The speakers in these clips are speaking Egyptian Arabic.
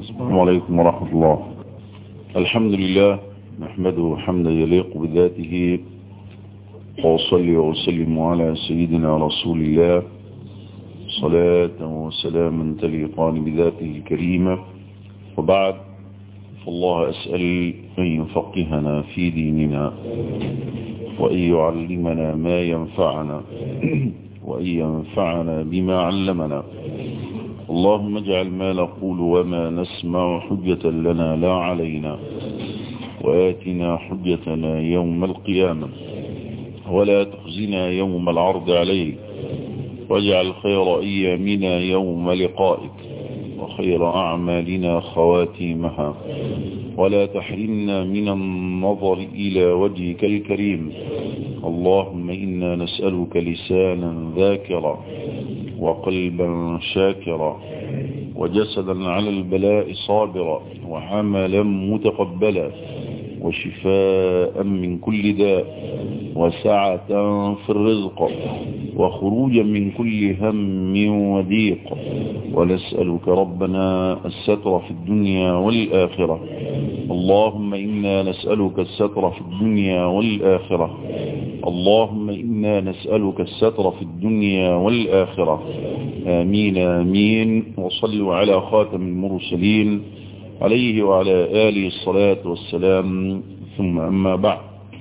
السلام عليكم ورحمة الله الحمد لله نحمده حمدا يليق بذاته وأصلي وأسلم على سيدنا رسول الله صلاة وسلاما تليقان بذاته الكريمة وبعد فالله أسأل أن يفقهنا في ديننا وأن يعلمنا ما ينفعنا وأن ينفعنا بما علمنا اللهم اجعل ما نقول وما نسمع حجة لنا لا علينا وآتنا حجتنا يوم القيامة ولا تخزنا يوم العرض عليك واجعل خير أيامنا يوم لقائك وخير أعمالنا خواتيمها ولا تحرمنا من النظر إلى وجهك الكريم اللهم إنا نسألك لسانا ذاكرا وقلبا شاكرا وجسدا على البلاء صابرا وعملا متقبلا وشفاء من كل داء وسعة في الرزق وخروجا من كل هم وضيق ونسألك ربنا الستر في الدنيا والآخرة اللهم إنا نسألك الستر في الدنيا والآخرة اللهم إنا نسألك الستر في الدنيا والآخرة آمين آمين وصلوا على خاتم المرسلين عليه وعلى آله الصلاة والسلام ثم أما بعد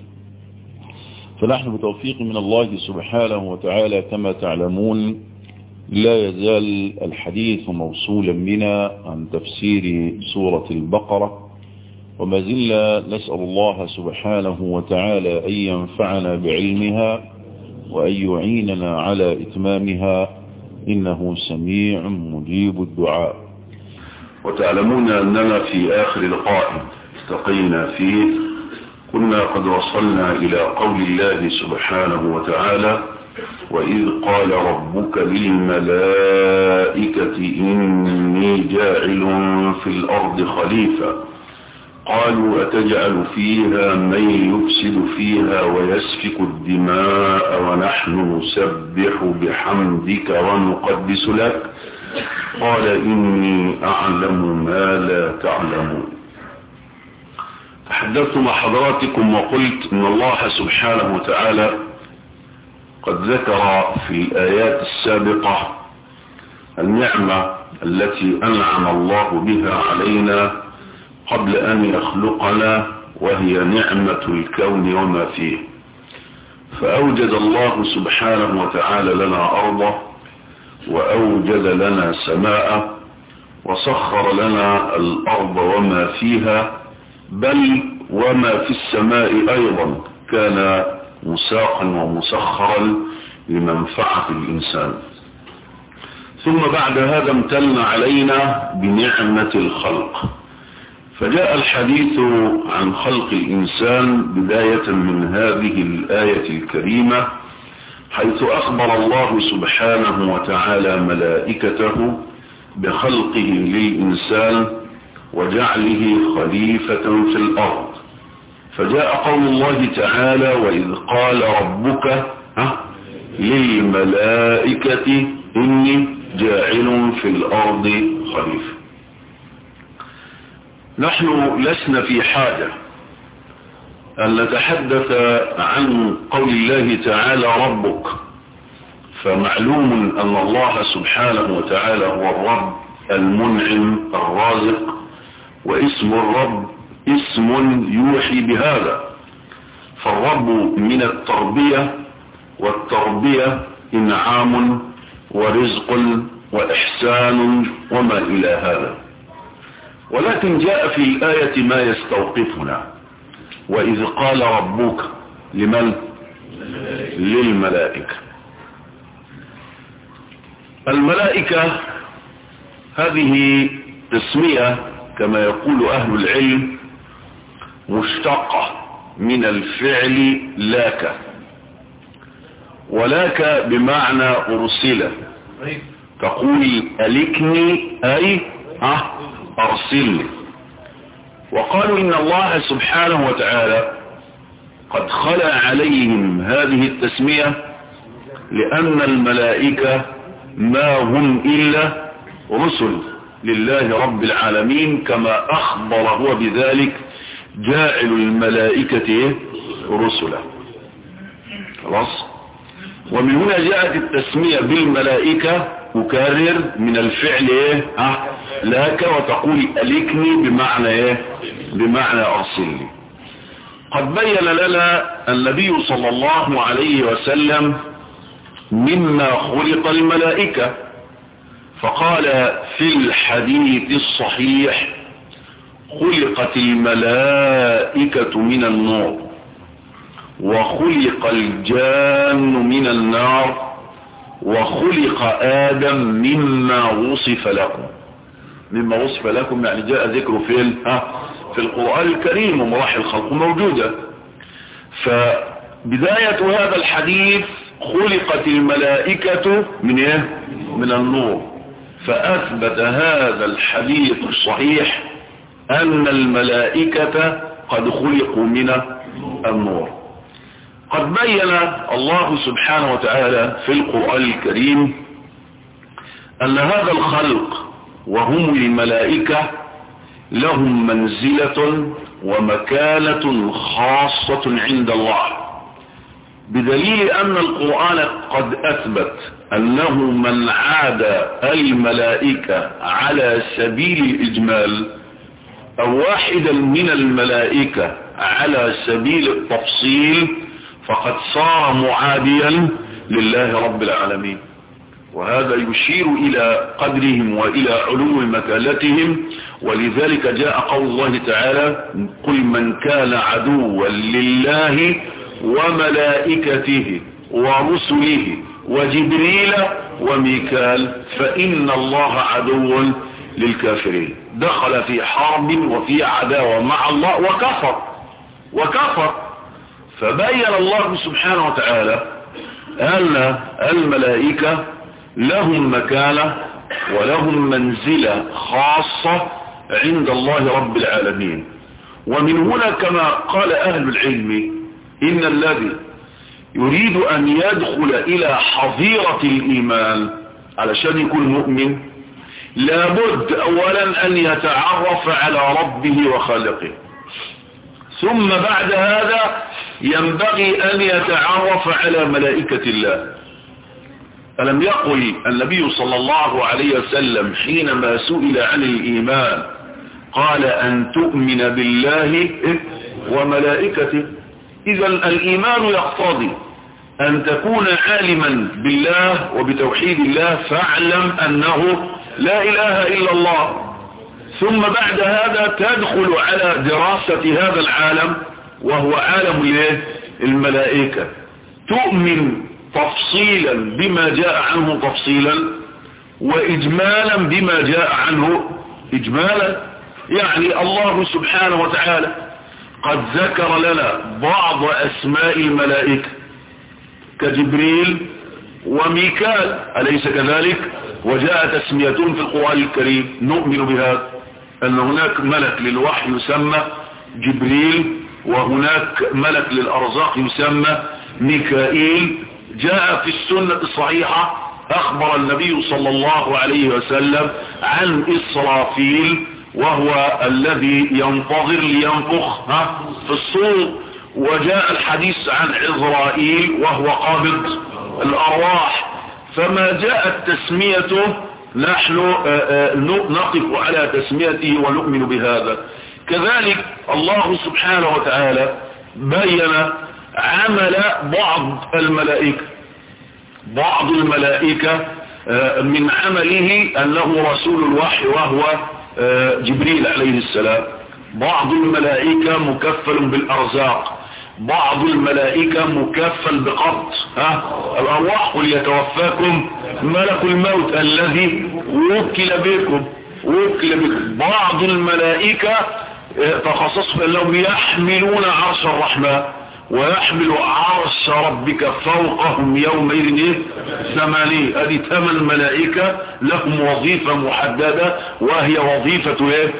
فنحن بتوفيق من الله سبحانه وتعالى كما تعلمون لا يزال الحديث موصولا بنا عن تفسير سورة البقرة وما زلنا نسأل الله سبحانه وتعالى أن ينفعنا بعلمها وأن يعيننا على إتمامها إنه سميع مجيب الدعاء وتعلمون أننا في آخر لقاء التقينا فيه كنا قد وصلنا إلى قول الله سبحانه وتعالى وإذ قال ربك للملائكة إني جاعل في الأرض خليفة قالوا أتجعل فيها من يفسد فيها ويسفك الدماء ونحن نسبح بحمدك ونقدس لك قال إني أعلم ما لا تعلمون تحدثت مع حضراتكم وقلت إن الله سبحانه وتعالى قد ذكر في الآيات السابقة النعمة التي أنعم الله بها علينا قبل أن يخلقنا وهي نعمة الكون وما فيه فأوجد الله سبحانه وتعالى لنا أرضه وأوجد لنا سماء وسخر لنا الأرض وما فيها بل وما في السماء أيضا كان مساقا ومسخرا لمنفعة الإنسان ثم بعد هذا امتن علينا بنعمة الخلق فجاء الحديث عن خلق الإنسان بداية من هذه الآية الكريمة حيث أخبر الله سبحانه وتعالى ملائكته بخلقه للإنسان وجعله خليفة في الأرض فجاء قول الله تعالى وإذ قال ربك للملائكة إني جاعل في الأرض خليفة نحن لسنا في حاجة أن نتحدث عن قول الله تعالى ربك فمعلوم أن الله سبحانه وتعالى هو الرب المنعم الرازق واسم الرب اسم يوحي بهذا فالرب من التربية والتربية إنعام ورزق وإحسان وما إلى هذا ولكن جاء في الآية ما يستوقفنا وإذ قال ربك لمن للملائكة الملائكة هذه تسمية كما يقول أهل العلم مشتقة من الفعل لاك ولاك بمعنى أرسل تقول ألكني أي أه أرسلني وقالوا إن الله سبحانه وتعالى قد خلى عليهم هذه التسمية لأن الملائكة ما هم إلا رسل لله رب العالمين كما أخبر هو بذلك جاعل الملائكة رسلا خلاص ومن هنا جاءت التسمية بالملائكة مكرر من الفعل ايه اه لك وتقول ألكني بمعنى ايه بمعنى أرسلني قد بين لنا النبي صلى الله عليه وسلم مما خلق الملائكة فقال في الحديث الصحيح خلقت الملائكة من النور وخلق الجان من النار وخلق آدم مما وصف لكم مما وصف لكم يعني جاء ذكره في في القرآن الكريم ومراحل الخلق موجودة فبداية هذا الحديث خلقت الملائكة من ايه من النور فأثبت هذا الحديث الصحيح أن الملائكة قد خلقوا من النور قد بين الله سبحانه وتعالى في القرآن الكريم أن هذا الخلق وهم الملائكة لهم منزلة ومكانة خاصة عند الله بدليل أن القرآن قد أثبت أنه من عاد الملائكة على سبيل الإجمال أو واحدا من الملائكة على سبيل التفصيل فقد صار معاديا لله رب العالمين وهذا يشير إلى قدرهم وإلى علو مكانتهم ولذلك جاء قول الله تعالى قل من كان عدوا لله وملائكته ورسله وجبريل وميكال فإن الله عدو للكافرين دخل في حرب وفي عداوة مع الله وكفر وكفر فبين الله سبحانه وتعالى أن الملائكة لهم مكانة ولهم منزلة خاصة عند الله رب العالمين ومن هنا كما قال أهل العلم إن الذي يريد أن يدخل إلى حظيرة الإيمان علشان يكون مؤمن لابد أولا أن يتعرف على ربه وخالقه ثم بعد هذا ينبغي أن يتعرف على ملائكة الله ألم يقل النبي صلى الله عليه وسلم حينما سئل عن الإيمان قال أن تؤمن بالله وملائكته إذا الإيمان يقتضي أن تكون عالما بالله وبتوحيد الله فاعلم أنه لا إله إلا الله ثم بعد هذا تدخل على دراسة هذا العالم وهو عالم الملائكة تؤمن تفصيلا بما جاء عنه تفصيلا وإجمالا بما جاء عنه إجمالا يعني الله سبحانه وتعالى قد ذكر لنا بعض أسماء الملائكة كجبريل وميكال أليس كذلك وجاء تسميتهم في القرآن الكريم نؤمن بهذا أن هناك ملك للوحي يسمى جبريل وهناك ملك للأرزاق يسمى ميكائيل جاء في السنة الصحيحة أخبر النبي صلى الله عليه وسلم عن إسرافيل وهو الذي ينتظر لينفخ في الصور وجاء الحديث عن عزرائيل وهو قابض الأرواح فما جاءت تسميته نحن نقف على تسميته ونؤمن بهذا كذلك الله سبحانه وتعالى بين عمل بعض الملائكة بعض الملائكة من عمله أنه رسول الوحي وهو جبريل عليه السلام بعض الملائكة مكفل بالأرزاق بعض الملائكة مكفل بقبض ها الأرواح قل يتوفاكم ملك الموت الذي وكل بكم وكل بكم بعض الملائكة تخصصوا أنهم يحملون عرش الرحمن ويحمل عرش ربك فوقهم يومئذ ايه ثمانية ادي ثمان ملائكة لهم وظيفة محددة وهي وظيفة ايه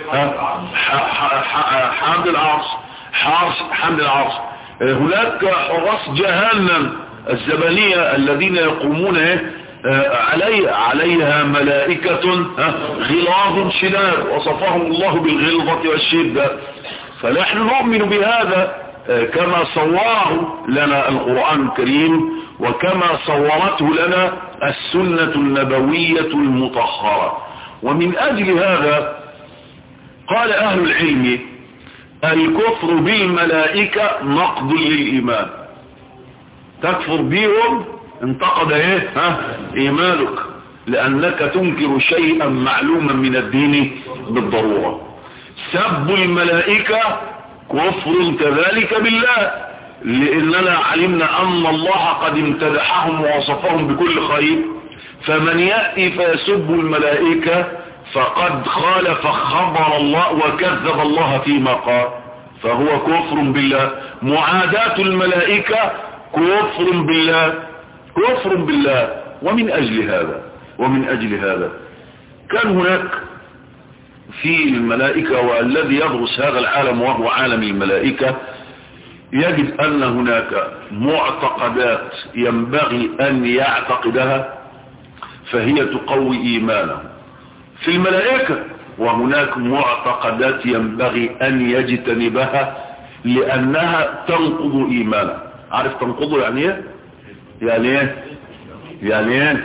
حمد العرش حمد العرش هناك حراس جهنم الزبانية الذين يقومون ايه علي عليها ملائكة غلاظ شداد وصفهم الله بالغلظة والشدة فنحن نؤمن بهذا كما صوره لنا القرآن الكريم وكما صورته لنا السنة النبوية المطهرة ومن أجل هذا قال أهل العلم الكفر بالملائكة نقض للإيمان تكفر بهم انتقد ايه ها ايمانك لانك تنكر شيئا معلوما من الدين بالضرورة سب الملائكة كفر كذلك بالله لاننا علمنا ان الله قد امتدحهم ووصفهم بكل خير فمن يأتي فيسب الملائكة فقد خالف خبر الله وكذب الله فيما قال فهو كفر بالله معاداة الملائكة كفر بالله كفر بالله ومن أجل هذا ومن أجل هذا كان هناك في الملائكة والذي يدرس هذا العالم وهو عالم الملائكة يجد أن هناك معتقدات ينبغي أن يعتقدها فهي تقوي إيمانه في الملائكة وهناك معتقدات ينبغي أن يجتنبها لأنها تنقض إيمانه عارف تنقضه يعني ايه يعني ايه يعني ايه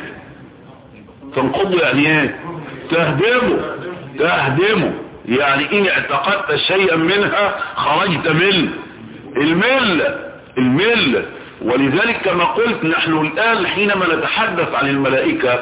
تنقضه يعني ايه تهدمه تهدمه يعني ان اعتقدت شيئا منها خرجت من الملة الملة ولذلك كما قلت نحن الآن حينما نتحدث عن الملائكة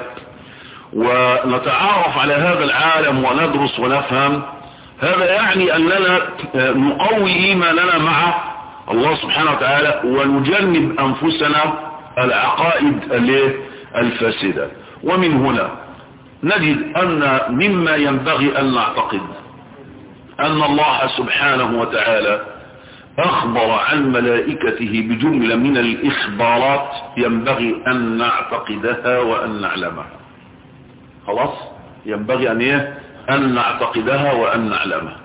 ونتعرف على هذا العالم وندرس ونفهم هذا يعني أننا نقوي إيماننا مع الله سبحانه وتعالى ونجنب أنفسنا العقائد الفاسدة ومن هنا نجد أن مما ينبغي أن نعتقد أن الله سبحانه وتعالى أخبر عن ملائكته بجملة من الإخبارات ينبغي أن نعتقدها وأن نعلمها خلاص ينبغي أن, إيه؟ أن نعتقدها وأن نعلمها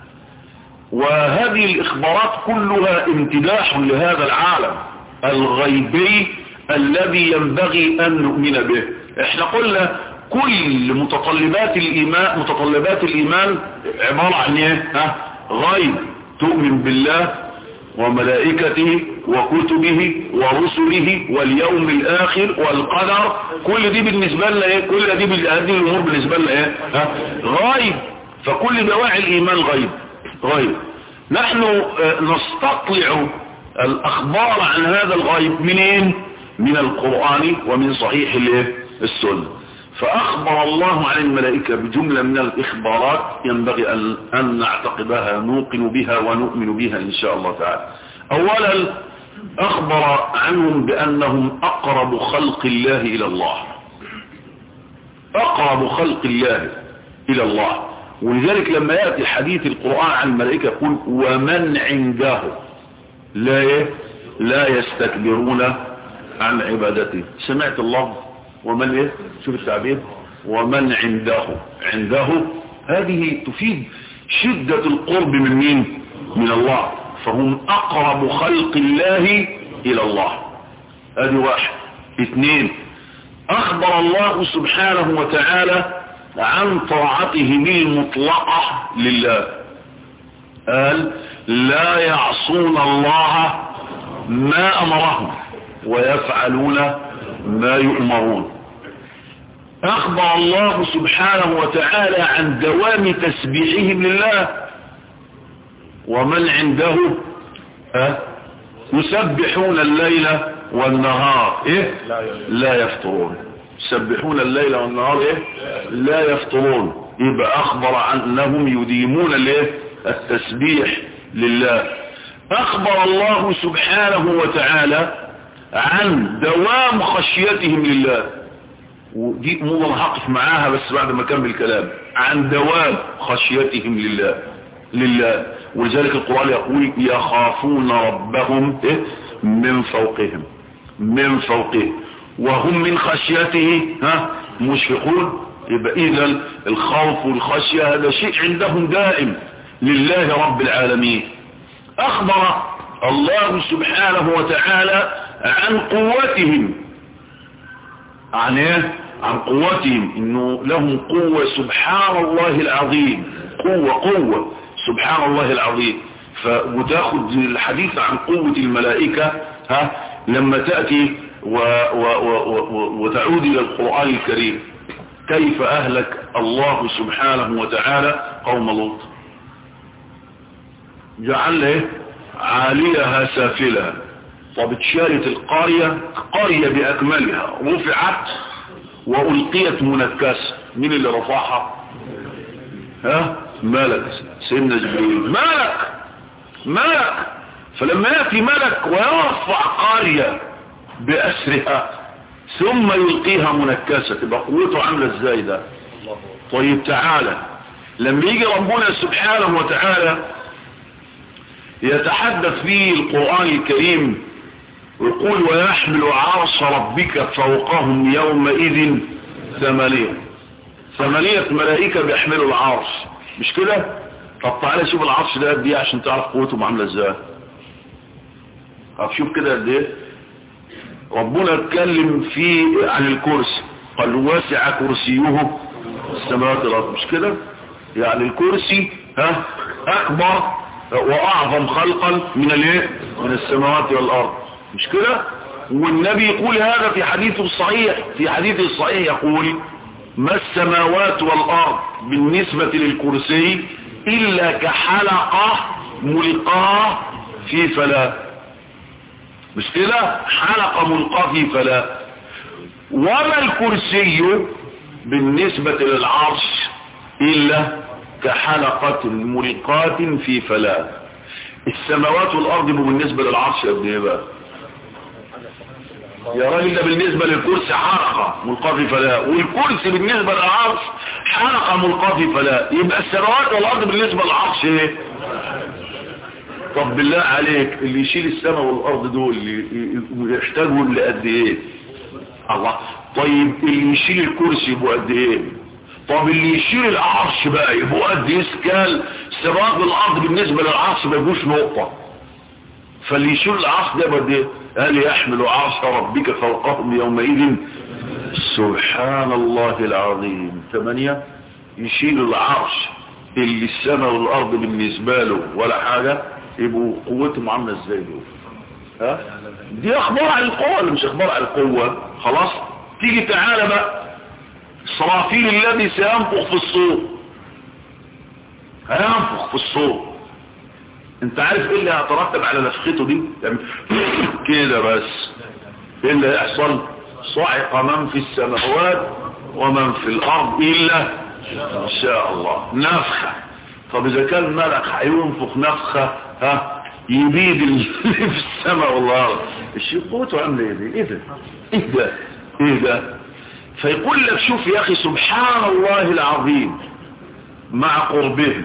وهذه الإخبارات كلها امتداح لهذا العالم الغيبي الذي ينبغي أن نؤمن به احنا قلنا كل متطلبات الإيمان متطلبات الإيمان عبارة عن ايه ها غيب تؤمن بالله وملائكته وكتبه ورسله واليوم الآخر والقدر كل دي بالنسبة لنا ايه كل دي هذه الأمور بالنسبة لنا ايه ها غيب فكل دواعي الإيمان غيب غيب نحن نستطلع الأخبار عن هذا الغيب منين من القرآن ومن صحيح السنة فأخبر الله عن الملائكة بجملة من الإخبارات ينبغي أن, أن نعتقدها نوقن بها ونؤمن بها إن شاء الله تعالى أولا أخبر عنهم بأنهم أقرب خلق الله إلى الله أقرب خلق الله إلى الله ولذلك لما يأتي حديث القرآن عن الملائكة يقول ومن عنده لا لا يستكبرون عن عبادته سمعت الله ومن ايه شوف التعبير ومن عنده عنده هذه تفيد شدة القرب من مين من الله فهم اقرب خلق الله الى الله هذه واحد اثنين اخبر الله سبحانه وتعالى عن طاعته المطلقة لله قال لا يعصون الله ما امرهم ويفعلون ما يؤمرون أخبر الله سبحانه وتعالى عن دوام تسبيحهم لله ومن عنده أه؟ يسبحون الليل والنهار إيه؟ لا يفطرون يسبحون الليل والنهار إيه؟ لا يفطرون يبقى أخبر عن أنهم يديمون الايه التسبيح لله أخبر الله سبحانه وتعالى عن دوام خشيتهم لله ودي امور هقف معاها بس بعد ما اكمل الكلام عن دوام خشيتهم لله لله ولذلك القرآن يقول يخافون ربهم إيه؟ من فوقهم من فوقهم وهم من خشيته ها مشفقون يبقى اذا الخوف والخشية هذا شيء عندهم دائم لله رب العالمين اخبر الله سبحانه وتعالى عن قوتهم عن ايه عن قوتهم انه لهم قوة سبحان الله العظيم قوة قوة سبحان الله العظيم وتاخد الحديث عن قوة الملائكة ها لما تأتي و و و وتعود إلى القرآن الكريم كيف أهلك الله سبحانه وتعالى قوم لوط جعل ايه عاليها سافلها طب اتشالت القرية قرية بأكملها رفعت وألقيت منكسة مين اللي رفعها ها ملك سيدنا جبريل ملك ملك فلما يأتي ملك ويرفع قرية بأسرها ثم يلقيها منكسة تبقى قوته عاملة ازاي ده طيب تعالى لما يجي ربنا سبحانه وتعالى يتحدث فيه القرآن الكريم ويقول ويحمل عرش ربك فوقهم يومئذ ثمانية ثمانية ملائكة بيحملوا العرش مش كده طب تعالى شوف العرش ده قد ايه عشان تعرف قوته عامله ازاي طب شوف كده قد ايه ربنا اتكلم فيه عن الكرسي قال واسع كرسيه السماوات والارض مش كده يعني الكرسي ها اكبر واعظم خلقا من الايه من السماوات والارض مش كده والنبي يقول هذا في حديثه الصحيح في حديثه الصحيح يقول ما السماوات والارض بالنسبة للكرسي الا كحلقة ملقاه في فلا مش كده حلقة ملقاه في فلا وما الكرسي بالنسبة للعرش الا كحلقة ملقاة في فلا السماوات والارض بالنسبة للعرش قد ايه بقى يا راجل ده بالنسبة للكرسي حلقة ملقاة في فلا والكرسي بالنسبة للعرش حلقة ملقاة في فلا يبقى السماوات والارض بالنسبة للعرش ايه طب بالله عليك اللي يشيل السماء والارض دول يحتاجوا لقد ايه الله طيب اللي يشيل الكرسي يبقوا قد ايه طب اللي يشيل العرش بقى يبقوا قد ايه سكال السماوات والارض بالنسبة للعرش ما يجوش نقطة فاللي يشيل العرش ده قد ايه قال يحمل عرش ربك فوقهم يومئذ سبحان الله العظيم ثمانية يشيل العرش اللي السماء والارض بالنسبة له ولا حاجة يبقوا قوتهم عاملة ازاي دول ها دي اخبار عن القوة ولا مش اخبار عن القوة خلاص تيجي تعالى بقى الصرافيل الذي سينفخ في الصور هينفخ في الصور انت عارف ايه اللي هيترتب على نفخته دي يعني كده بس ايه اللي هيحصل صعق من في السماوات ومن في الارض الا ان شاء الله نفخه طب اذا كان ملك هينفخ نفخه ها يبيد اللي في السماء والارض الشيء قوته عامله ايه دي ايه ده ايه ده ايه ده فيقول لك شوف يا اخي سبحان الله العظيم مع قربهم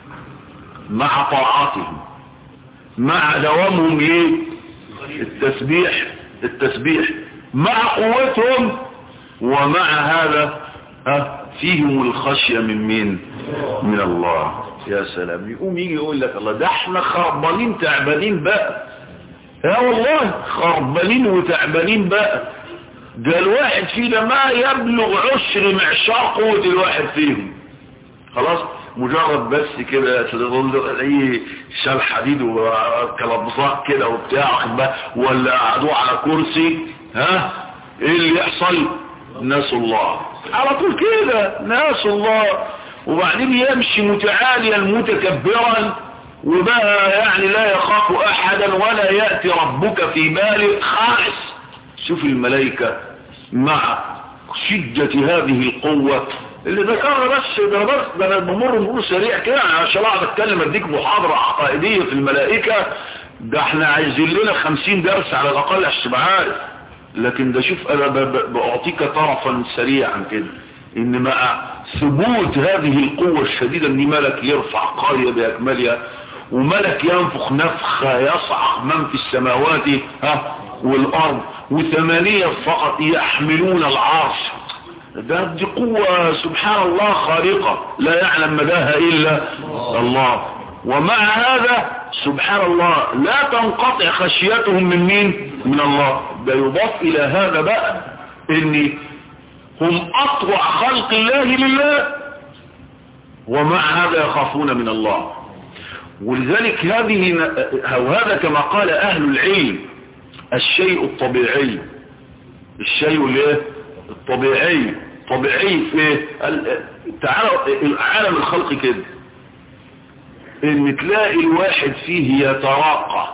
مع طاعاتهم مع دوامهم ليه التسبيح التسبيح مع قوتهم ومع هذا ها فيهم الخشية من مين من الله يا سلام يقوم يجي يقول لك الله ده احنا خربانين تعبانين بقى يا والله خربانين وتعبانين بقى ده الواحد فينا ما يبلغ عشر معشار قوة الواحد فيهم خلاص مجرد بس كده تلاقيه شال حديد وكلبصات كده وبتاع ولا قعدوه على كرسي ها ايه اللي يحصل ناس الله على طول كده ناس الله وبعدين يمشي متعاليا متكبرا وبقى يعني لا يخاف احدا ولا يأتي ربك في باله خالص شوف الملائكة مع شدة هذه القوة اللي ذكرنا بس ده بس ده انا بمر مرور سريع كده عشان اقعد اتكلم اديك محاضرة عقائدية في الملائكة ده احنا عايزين لنا خمسين درس على الاقل عشان تبقى عارف لكن ده شوف انا بعطيك طرفا سريعا كده ان مع ثبوت هذه القوة الشديدة ان ملك يرفع قرية باكملها وملك ينفخ نفخة يصعق من في السماوات ها والارض وثمانية فقط يحملون العرش ده دي قوة سبحان الله خارقة لا يعلم مداها إلا الله ومع هذا سبحان الله لا تنقطع خشيتهم من مين من الله ده يضاف إلى هذا بقى ان هم أطوع خلق الله لله ومع هذا يخافون من الله ولذلك هذه أو هذا كما قال أهل العلم الشيء الطبيعي الشيء الايه الطبيعي طبيعي في تعالى عالم الخلق كده ان تلاقي الواحد فيه يتراقى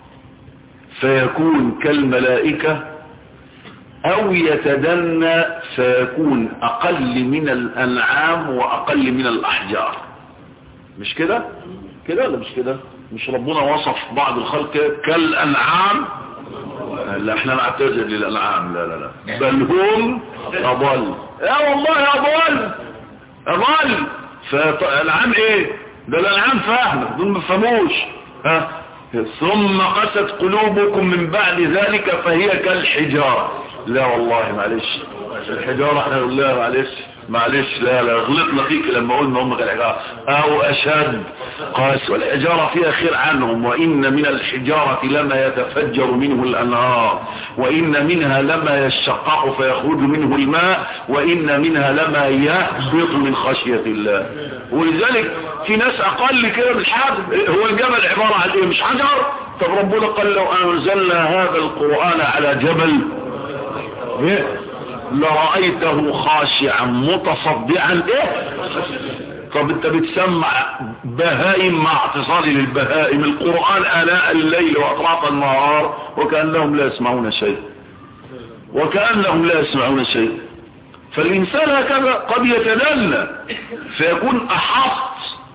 فيكون كالملائكة او يتدنى فيكون اقل من الانعام واقل من الاحجار مش كده كده ولا مش كده مش ربنا وصف بعض الخلق كالانعام لا احنا نعتذر للانعام لا لا لا بل هم اضل يا والله اضل اضل فالانعام ايه ده الانعام فاهمه دول ما فهموش ها ثم قست قلوبكم من بعد ذلك فهي كالحجاره لا والله معلش الحجاره احنا نقول لها معلش معلش لا لا غلطنا فيك لما قلنا هم كالحجاره او اشد قاس والحجاره فيها خير عنهم وان من الحجاره لما يتفجر منه الانهار وان منها لما يشقق فيخرج منه الماء وان منها لما يهبط من خشيه الله ولذلك في ناس اقل كده من حجم هو الجبل عباره عن ايه مش حجر طب ربنا قال لو انزلنا هذا القران على جبل ايه لرأيته خاشعا متصدعا ايه طب انت بتسمع بهائم مع اعتصالي للبهائم القرآن آلاء الليل وأطراف النهار وكأنهم لا يسمعون شيء وكأنهم لا يسمعون شيء فالإنسان هكذا قد يتدلى فيكون أحط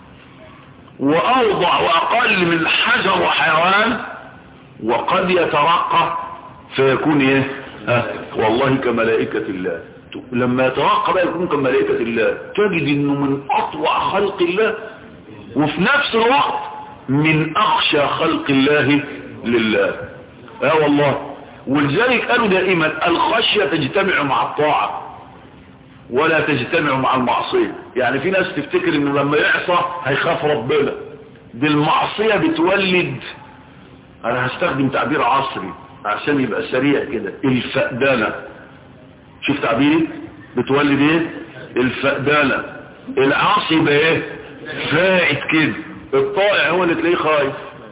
وأوضع وأقل من حجر وحيوان وقد يترقى فيكون ايه أه والله كملائكة الله لما يترقى بقى يكون كملائكة الله تجد انه من اطوع خلق الله وفي نفس الوقت من اخشى خلق الله لله اه والله ولذلك قالوا دائما الخشية تجتمع مع الطاعة ولا تجتمع مع المعصية يعني في ناس تفتكر انه لما يعصى هيخاف ربنا دي المعصية بتولد انا هستخدم تعبير عصري عشان يبقى سريع كده الفقدانة شوف تعبيري بتولد ايه الفقدانة العاصي يبقى ايه فائد كده الطائع هو اللي تلاقيه خايف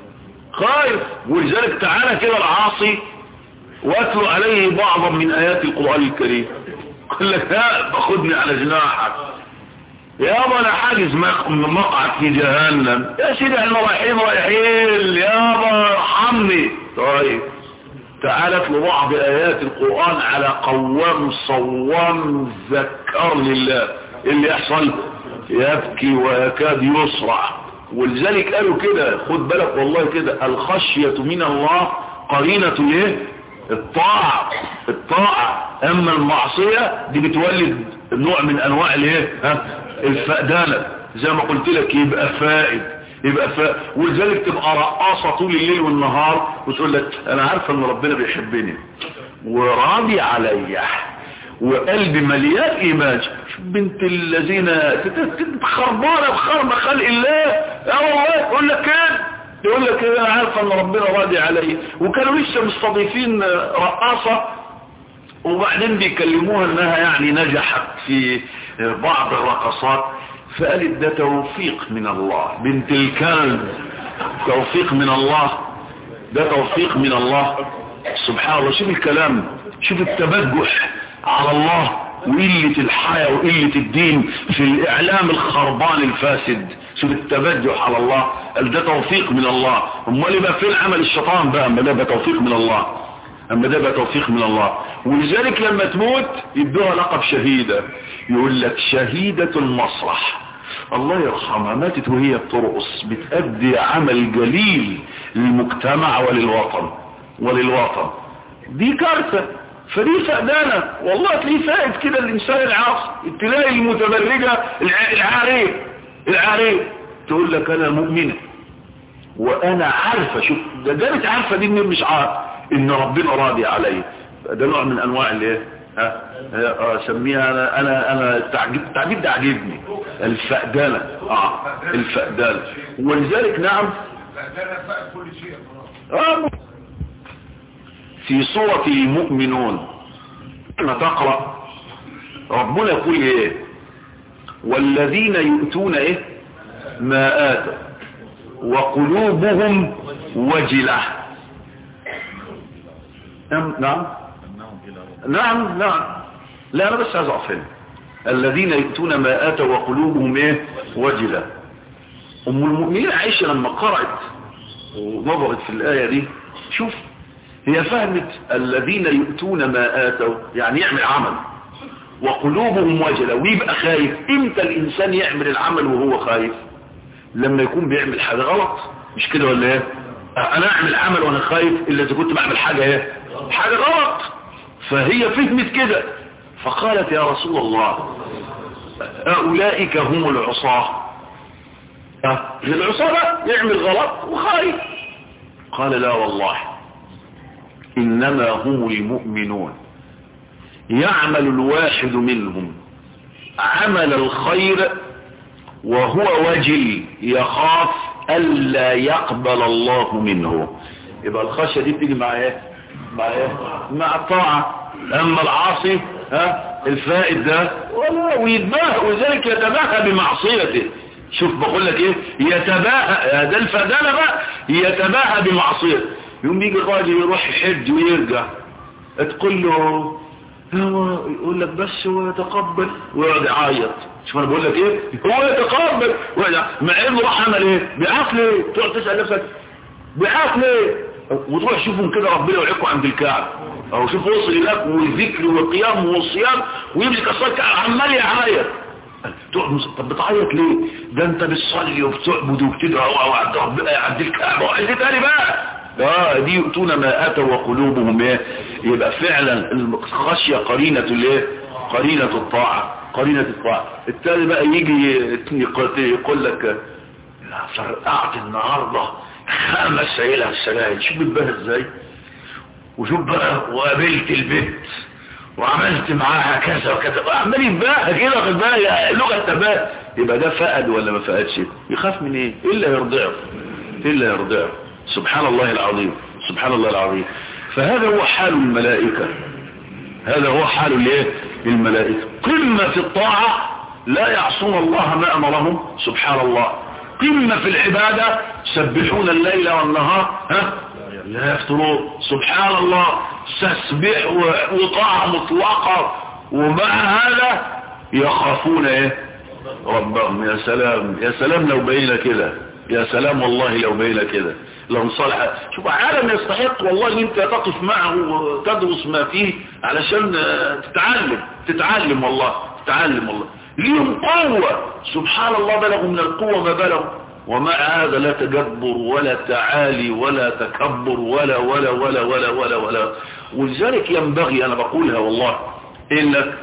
خايف ولذلك تعالى كده العاصي واتلو عليه بعضا من ايات القرآن الكريم قال لك ها باخدني على جناحك يابا انا حاجز مقعد في جهنم يا سيدي احنا رايحين رايحين يابا ارحمني طيب تعالى اتلو بعض ايات القرآن على قوام صوام ذكر لله اللي يحصل يبكي ويكاد يصرع ولذلك قالوا كده خد بالك والله كده الخشية من الله قرينة ايه الطاعة الطاعة اما المعصية دي بتولد نوع من انواع الايه ها الفقدانة زي ما قلت لك يبقى فائد يبقى ف... ولذلك تبقى رقاصة طول الليل والنهار وتقول لك انا عارفة ان ربنا بيحبني وراضي عليا وقلبي مليان ايمان بنت الذين خربانة بخرب خلق الله اه والله يقول لك كده يقول لك انا عارفة ان ربنا راضي عليا وكانوا لسه مستضيفين رقاصة وبعدين بيكلموها انها يعني نجحت في بعض الرقصات فقالت ده توفيق من الله بنت الكلب توفيق من الله ده توفيق من الله سبحان الله شوف الكلام شوف التبجح على الله وقلة الحياة وقلة الدين في الإعلام الخربان الفاسد شوف التبجح على الله قال ده توفيق من الله امال يبقى فين عمل الشيطان بقى اما ده بقى توفيق من الله اما ده بقى توفيق من الله ولذلك لما تموت يدوها لقب شهيدة يقول لك شهيدة المسرح الله يرحمها ماتت وهي بترقص بتأدي عمل جليل للمجتمع وللوطن وللوطن دي كارثة فدي فقدانة والله تلاقيه فائد كده الإنسان العاصي تلاقي المتبرجة العارية العارية تقول لك أنا مؤمنة وأنا عارفة شوف ده جابت عارفة دي منين مش عارف إن ربنا راضي عليا ده نوع من أنواع الايه ها سميها انا انا انا التعجيب التعجيب ده عجبني الفقدانه اه الفقدانه ولذلك نعم آه في سورة المؤمنون كما تقرأ ربنا يقول ايه والذين يؤتون ايه ما آتوا وقلوبهم وجلة نعم نعم نعم نعم لا انا بس عايز اقف هنا الذين يؤتون ما آتوا وقلوبهم ايه وجلة ام المؤمنين عائشة لما قرأت ونظرت في الآية دي شوف هي فهمت الذين يؤتون ما آتوا يعني يعمل عمل وقلوبهم وجلة ويبقى خايف امتى الانسان يعمل العمل وهو خايف لما يكون بيعمل حاجة غلط مش كده ولا ايه انا اعمل عمل وانا خايف الا اذا كنت بعمل حاجة ايه حاجة غلط فهي فهمت كده فقالت يا رسول الله اولئك هم العصاة العصاة بقى يعمل غلط وخايف قال لا والله انما هم المؤمنون يعمل الواحد منهم عمل الخير وهو وجل يخاف ألا يقبل الله منه يبقى الخشية دي بتيجي مع ايه مع ايه مع الطاعة اما العاصي ها الفائد ده ولا ويتباهى وذلك يتباهى بمعصيته شوف بقول لك ايه يتباهى ده الفدانة بقى يتباهى بمعصيته يوم يجي راجل يروح يحج ويرجع تقول له هو يقول لك بس هو يتقبل ويقعد يعيط شوف انا بقول لك ايه هو يتقبل مع انه راح عمل ايه بيعاف ليه تقعد تسال نفسك بيعاف ليه وتروح شوفهم كده ربنا يوعدكم عند الكعب او شوف وصل هناك والذكر والقيام والصيام ويمسك الصلاه عمال يعيط تقعد طب بتعيط ليه ده انت بتصلي وبتعبد وبتدعو وعد ربنا يعدي الكعبه وعايز تاني بقى اه دي يؤتون ما اتوا وقلوبهم ايه يبقى فعلا الخشيه قرينه الايه قرينه الطاعه قرينه الطاعه التالي بقى يجي يقول لك فرقعت النهارده خمس عيله السجاير شوف بتبان ازاي وشوف بقى وقابلت البيت وعملت معاها كذا وكذا عمال يتباهى كده خد بالك لغه تباهى يبقى ده فقد ولا ما فقدش يخاف من ايه الا يرضعه الا يرضعه سبحان الله العظيم سبحان الله العظيم فهذا هو حال الملائكة هذا هو حال الايه الملائكة قمة في الطاعة لا يعصون الله ما أمرهم سبحان الله قمة في العبادة سبحون الليل والنهار ها لا يفترون سبحان الله تسبح وطاعة مطلقة ومع هذا يخافون ايه ربهم يا سلام يا سلام لو بين كده يا سلام والله لو بين كده لو صالح شوف عالم يستحق والله ان انت تقف معه وتدرس ما فيه علشان تتعلم تتعلم والله تتعلم والله ليهم قوة سبحان الله بلغوا من القوة ما بلغوا ومع هذا لا تجبر ولا تعالي ولا تكبر ولا ولا ولا ولا ولا ولا ولذلك ينبغي انا بقولها والله انك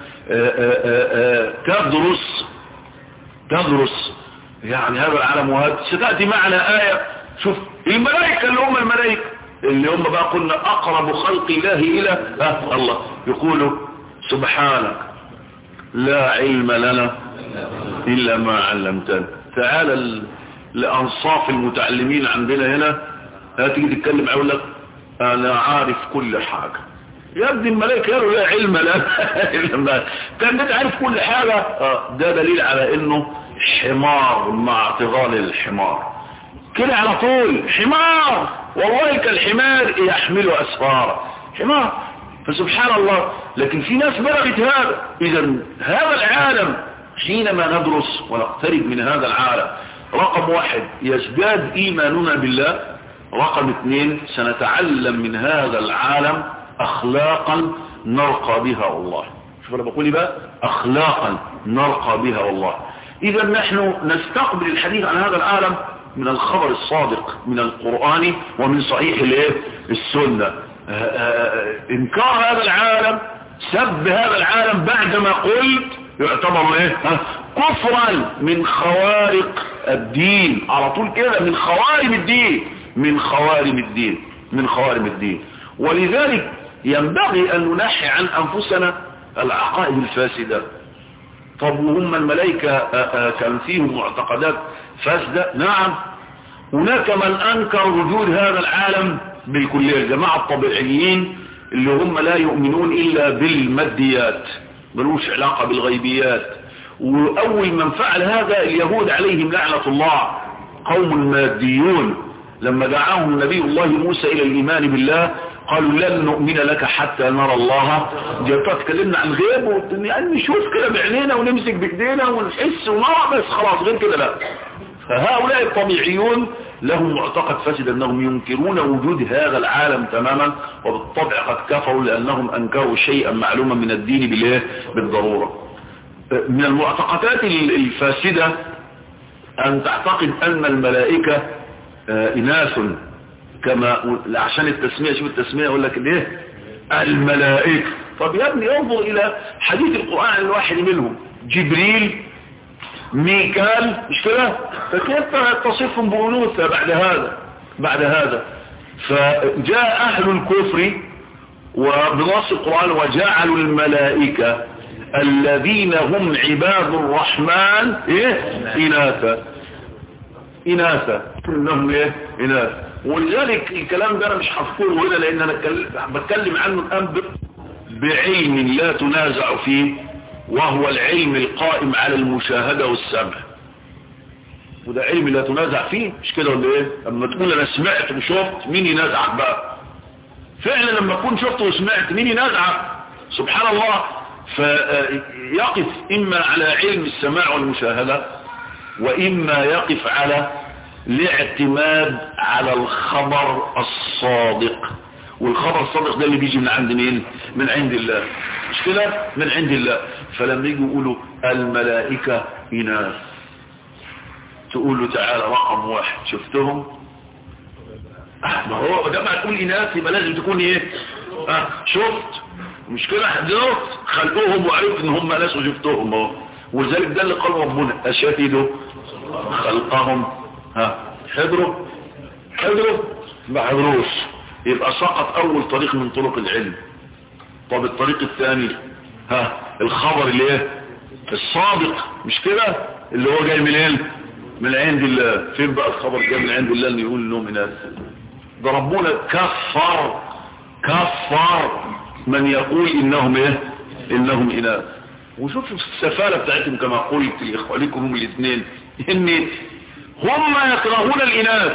تدرس تدرس يعني هذا العالم وهذا ستأتي معنا آية شوف الملائكة اللي هم الملائكة اللي هم بقى قلنا أقرب خلق الله إلى آه الله يقولوا سبحانك لا علم لنا إلا ما علمتنا تعالى لأنصاف المتعلمين عندنا هنا هتيجي تتكلم أقول لك أنا عارف كل حاجة يا ابني الملائكة قالوا لا علم لنا كان انت عارف كل حاجة آه ده دليل على انه حمار مع اعتغال الحمار كده على طول حمار والله كالحمار يحمل أسفارا حمار فسبحان الله لكن في ناس بلغت هذا إذا هذا العالم حينما ندرس ونقترب من هذا العالم رقم واحد يزداد إيماننا بالله رقم اثنين سنتعلم من هذا العالم أخلاقا نرقى بها الله شوف أنا بقول بقى أخلاقا نرقى بها الله إذا نحن نستقبل الحديث عن هذا العالم من الخبر الصادق من القرآن ومن صحيح الايه السنة انكار هذا العالم سب هذا العالم بعدما قلت يعتبر ايه كفرا من خوارق الدين على طول كده من خوارم الدين من خوارم الدين من خوارم الدين ولذلك ينبغي ان ننحي عن انفسنا العقائد الفاسده طب وهم الملائكة كان فيهم معتقدات فاسدة نعم هناك من أنكر وجود هذا العالم بالكلية الجماعة الطبيعيين اللي هم لا يؤمنون إلا بالماديات ملوش علاقة بالغيبيات وأول من فعل هذا اليهود عليهم لعنة الله قوم ماديون لما دعاهم نبي الله موسى إلى الإيمان بالله قالوا لن نؤمن لك حتى نرى الله جاءت تكلمنا عن غيب يعني نشوف كده بعينينا ونمسك بايدينا ونحس ونرى بس خلاص غير كده لا فهؤلاء الطبيعيون لهم معتقد فاسد انهم ينكرون وجود هذا العالم تماما وبالطبع قد كفروا لانهم انكروا شيئا معلوما من الدين بالايه بالضرورة من المعتقدات الفاسدة ان تعتقد ان الملائكة اناث كما عشان التسمية شوف التسمية يقول لك ايه الملائكة طب يا ابني انظر الى حديث القرآن الواحد منهم جبريل ميكال مش كده فكيف تصفهم بأنوثة بعد هذا بعد هذا فجاء أهل الكفر وبنص القرآن وجعلوا الملائكة الذين هم عباد الرحمن ايه اناثا اناثا انهم ايه اناثا ولذلك الكلام ده انا مش هذكره هنا لان انا بتكلم عنه الان بعلم لا تنازع فيه وهو العلم القائم على المشاهدة والسمع وده علم لا تنازع فيه مش كده ولا ايه اما تقول انا سمعت وشفت مين ينازعك بقى فعلا لما اكون شفت وسمعت مين ينازعك سبحان الله فيقف اما على علم السماع والمشاهدة واما يقف على الاعتماد على الخبر الصادق والخبر الصادق ده اللي بيجي من عند مين من عند الله مش كده من عند الله فلما يجوا يقولوا الملائكة إناث تقول له تعالى رقم واحد شفتهم آه ما هو ده ما تقول إناث يبقى لازم تكون ايه آه شفت مش كده حضرت خلقوهم وعرفت ان هم ناس وشفتهم اهو ولذلك ده اللي قال ربنا اشهدوا خلقهم ها حضروا حضروا ما حضروش يبقى سقط اول طريق من طرق العلم طب الطريق الثاني ها الخبر اللي ايه الصادق مش كده اللي هو جاي منين من عند الله فين بقى الخبر جاي من عند الله اللي يقول انهم ناس ده ربنا كفر كفر من يقول انهم ايه انهم اناث وشوف السفالة بتاعتهم كما قلت لاخوانكم هم الاثنين ان هم يكرهون الاناث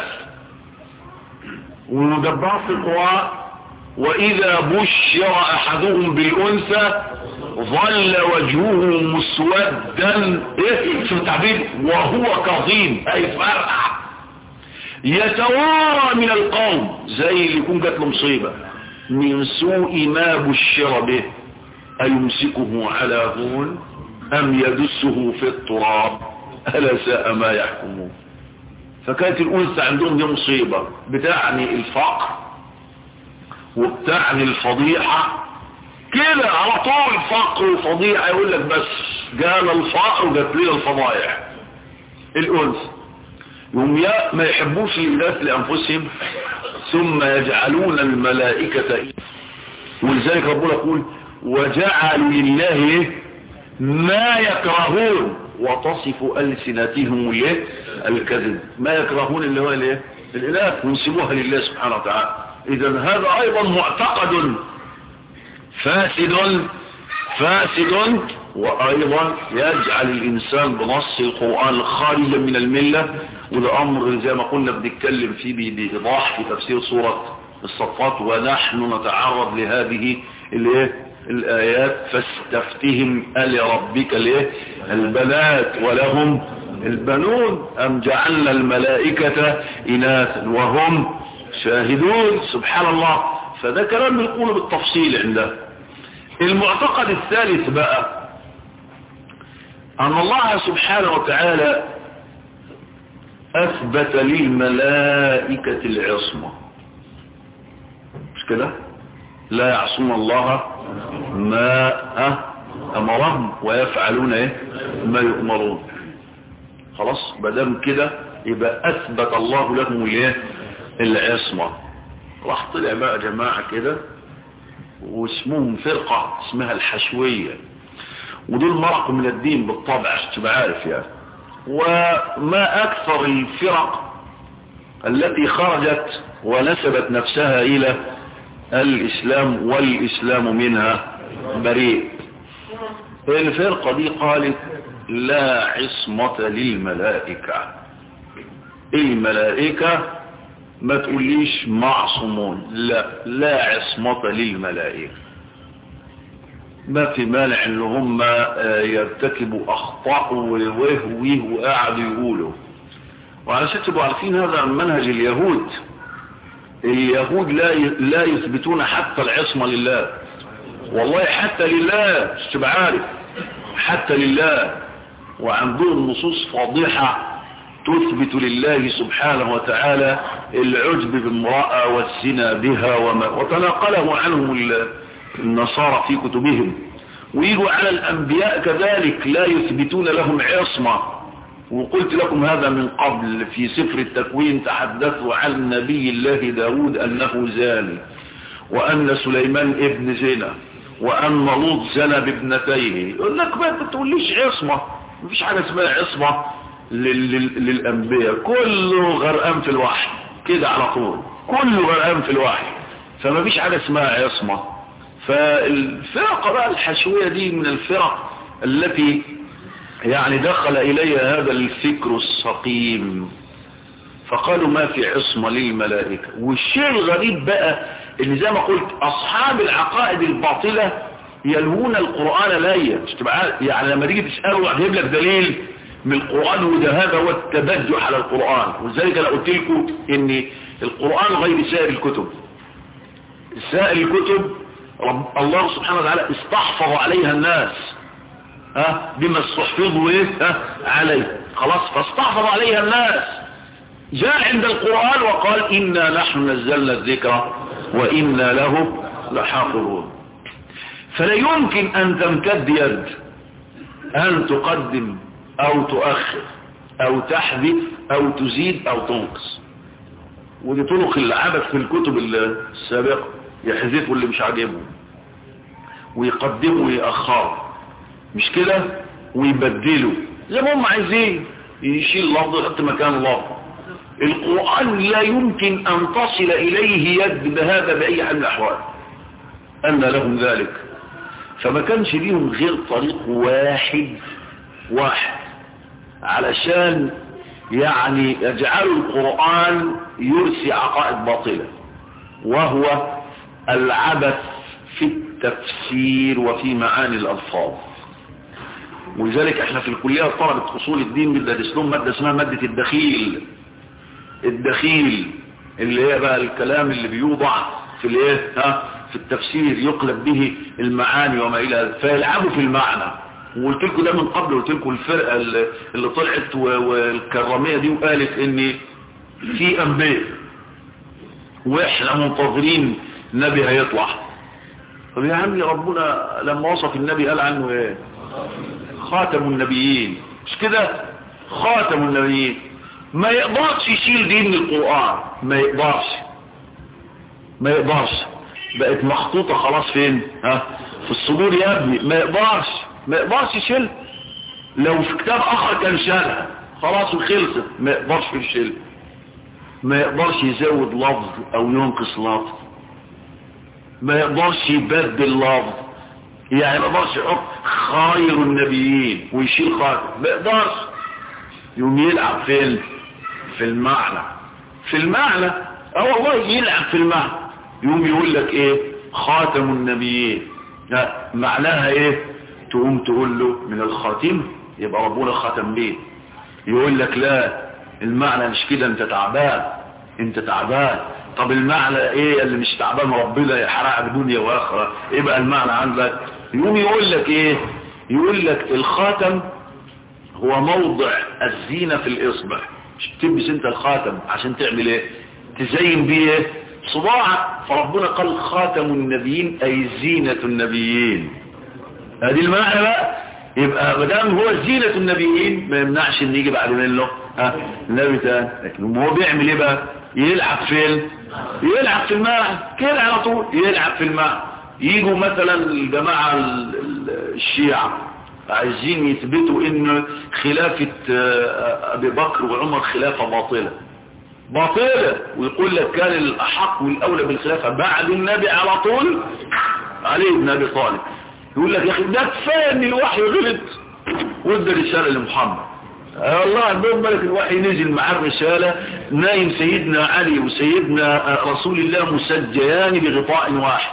وندبع في القرآن وإذا بشر أحدهم بالأنثى ظل وجهه مسودا إيه شو التعبير وهو كظيم أي فرقع يتوارى من القوم زي اللي يكون جات له مصيبة من سوء ما بشر به أيمسكه على هون أم يدسه في التراب ألا ساء ما يحكمون فكانت الأنثى عندهم دي مصيبة بتعني الفقر وبتعني الفضيحة كده على طول فقر وفضيحة يقول لك بس جانا الفقر وجات لنا الفضايح الأنثى يوم ما يحبوش الناس لأنفسهم ثم يجعلون الملائكة ولذلك ربنا يقول وجعلوا لله ما يكرهون وتصف ألسنتهم الايه الكذب ما يكرهون اللي هو الايه الاله وينسبوها لله سبحانه وتعالى اذا هذا ايضا معتقد فاسد فاسد وايضا يجعل الانسان بنص القرآن خارجا من الملة وده امر زي ما قلنا بنتكلم فيه بايضاح في تفسير سورة الصفات ونحن نتعرض لهذه الايه الآيات فاستفتهم ألربك ليه البنات ولهم البنون أم جعلنا الملائكة إناثا وهم شاهدون سبحان الله فده كلام بنقوله بالتفصيل عنده المعتقد الثالث بقى أن الله سبحانه وتعالى أثبت للملائكة العصمة مش كده لا يعصون الله ما أمرهم ويفعلون ايه ما يؤمرون خلاص بدم كده يبقى أثبت الله لهم الايه العصمة راح طلع بقى جماعة كده واسمهم فرقة اسمها الحشوية ودول مرقوا من الدين بالطبع عشان تبقى عارف يعني وما أكثر الفرق التي خرجت ونسبت نفسها إلى الإسلام والإسلام منها بريء الفرقة دي قالت لا عصمة للملائكة الملائكة ما تقوليش معصومون لا لا عصمة للملائكة ما في مانع ان هم يرتكبوا اخطاء ويهويه وقاعدوا يقولوا وعلى شكل تبقوا عارفين هذا منهج اليهود اليهود لا لا يثبتون حتى العصمة لله والله حتى لله مش تبقى عارف حتى لله وعندهم نصوص فاضحة تثبت لله سبحانه وتعالى العجب بامرأة والزنا بها وما وتناقله عنهم النصارى في كتبهم ويجوا على الأنبياء كذلك لا يثبتون لهم عصمة وقلت لكم هذا من قبل في سفر التكوين تحدثوا عن نبي الله داود أنه زاني وأن سليمان ابن زنا وأن لوط زنى بابنتيه يقول لك ما تقوليش عصمة مفيش حاجة اسمها عصمة للأنبياء كله غرقان في الوحي كده على طول كله غرقان في الوحي فما فيش حاجة اسمها عصمة فالفرقة بقى الحشوية دي من الفرق التي يعني دخل إليها هذا الفكر السقيم فقالوا ما في عصمة للملائكة والشيء الغريب بقى ان زي ما قلت أصحاب العقائد الباطلة يلهون القرآن لاية يعني لما تيجي تسأله هجيب لك دليل من القرآن وده هذا هو التبجح على القرآن ولذلك انا قلت لكم ان القرآن غير سائر الكتب سائر الكتب رب الله سبحانه وتعالى استحفظ عليها الناس ها بما استحفظوا ايه ها عليه خلاص فاستحفظ عليها الناس جاء عند القرآن وقال إنا نحن نزلنا الذكر وإنا له لحافظون فلا يمكن أن تمتد يد أن تقدم أو تؤخر أو تحذف أو تزيد أو تنقص ودي طرق العبث في الكتب السابقة يحذفوا اللي مش عاجبهم ويقدموا ويأخروا مش كده ويبدلوا زي ما هم عايزين يشيل لفظ يحط مكان لفظ القرآن لا يمكن أن تصل إليه يد بهذا بأي حال من الأحوال أن لهم ذلك فما كانش ليهم غير طريق واحد واحد علشان يعني يجعلوا القرآن يرسي عقائد باطلة وهو العبث في التفسير وفي معاني الألفاظ ولذلك احنا في الكلية طلبة أصول الدين بندرس لهم مادة اسمها مادة الدخيل الدخيل اللي هي بقى الكلام اللي بيوضع في الايه ها في التفسير يقلب به المعاني وما الى ذلك فيلعبوا في المعنى وقلت لكم ده من قبل قلت لكم الفرقه اللي طلعت والكراميه دي وقالت ان في انبياء واحنا منتظرين النبي هيطلع طب يا عمي ربنا لما وصف النبي قال عنه ايه خاتم النبيين مش كده خاتم النبيين ما يقدرش يشيل دين من القرآن ما يقدرش ما يقدرش بقت مخطوطة خلاص فين ها في الصدور يا ابني ما يقدرش ما يقدرش يشيل لو في كتاب اخر كان شالها خلاص وخلصت ما يقدرش يشيل ما يقدرش يزود لفظ او ينقص لفظ ما يقدرش يبدل لفظ يعني ما يقدرش يحط خير النبيين ويشيل خير ما يقدرش يوم يلعب فين في المعنى في المعنى اه والله يلعب في المعنى يوم يقول لك ايه خاتم النبيين لا معناها ايه تقوم تقول له من الخاتم يبقى ربنا ختم بيه يقول لك لا المعنى مش كده انت تعبان انت تعبان طب المعنى ايه اللي مش تعبان ربنا يحرق دنيا واخره ايه بقى المعنى عندك يقوم يقول لك ايه يقول لك الخاتم هو موضع الزينة في الاصبع مش بتلبس انت الخاتم عشان تعمل ايه تزين بيه ايه صباعك فربنا قال خاتم النبيين اي زينة النبيين هذه المعنى بقى يبقى مدام هو زينة النبيين ما يمنعش ان يجي بعد منه ها النبي تاني لكن هو بيعمل ايه بقى يلعب فين يلعب في المعنى كده على طول يلعب في المعنى يجوا مثلا الجماعة الشيعة عايزين يثبتوا ان خلافة ابي بكر وعمر خلافة باطلة باطلة ويقول لك كان الاحق والاولى بالخلافة بعد النبي على طول علي بن ابي طالب يقول لك يا اخي ده كفايه ان الوحي غلط وادى رساله لمحمد الله عندهم ملك الوحي نزل معاه الرسالة نايم سيدنا علي وسيدنا رسول الله مسجيان بغطاء واحد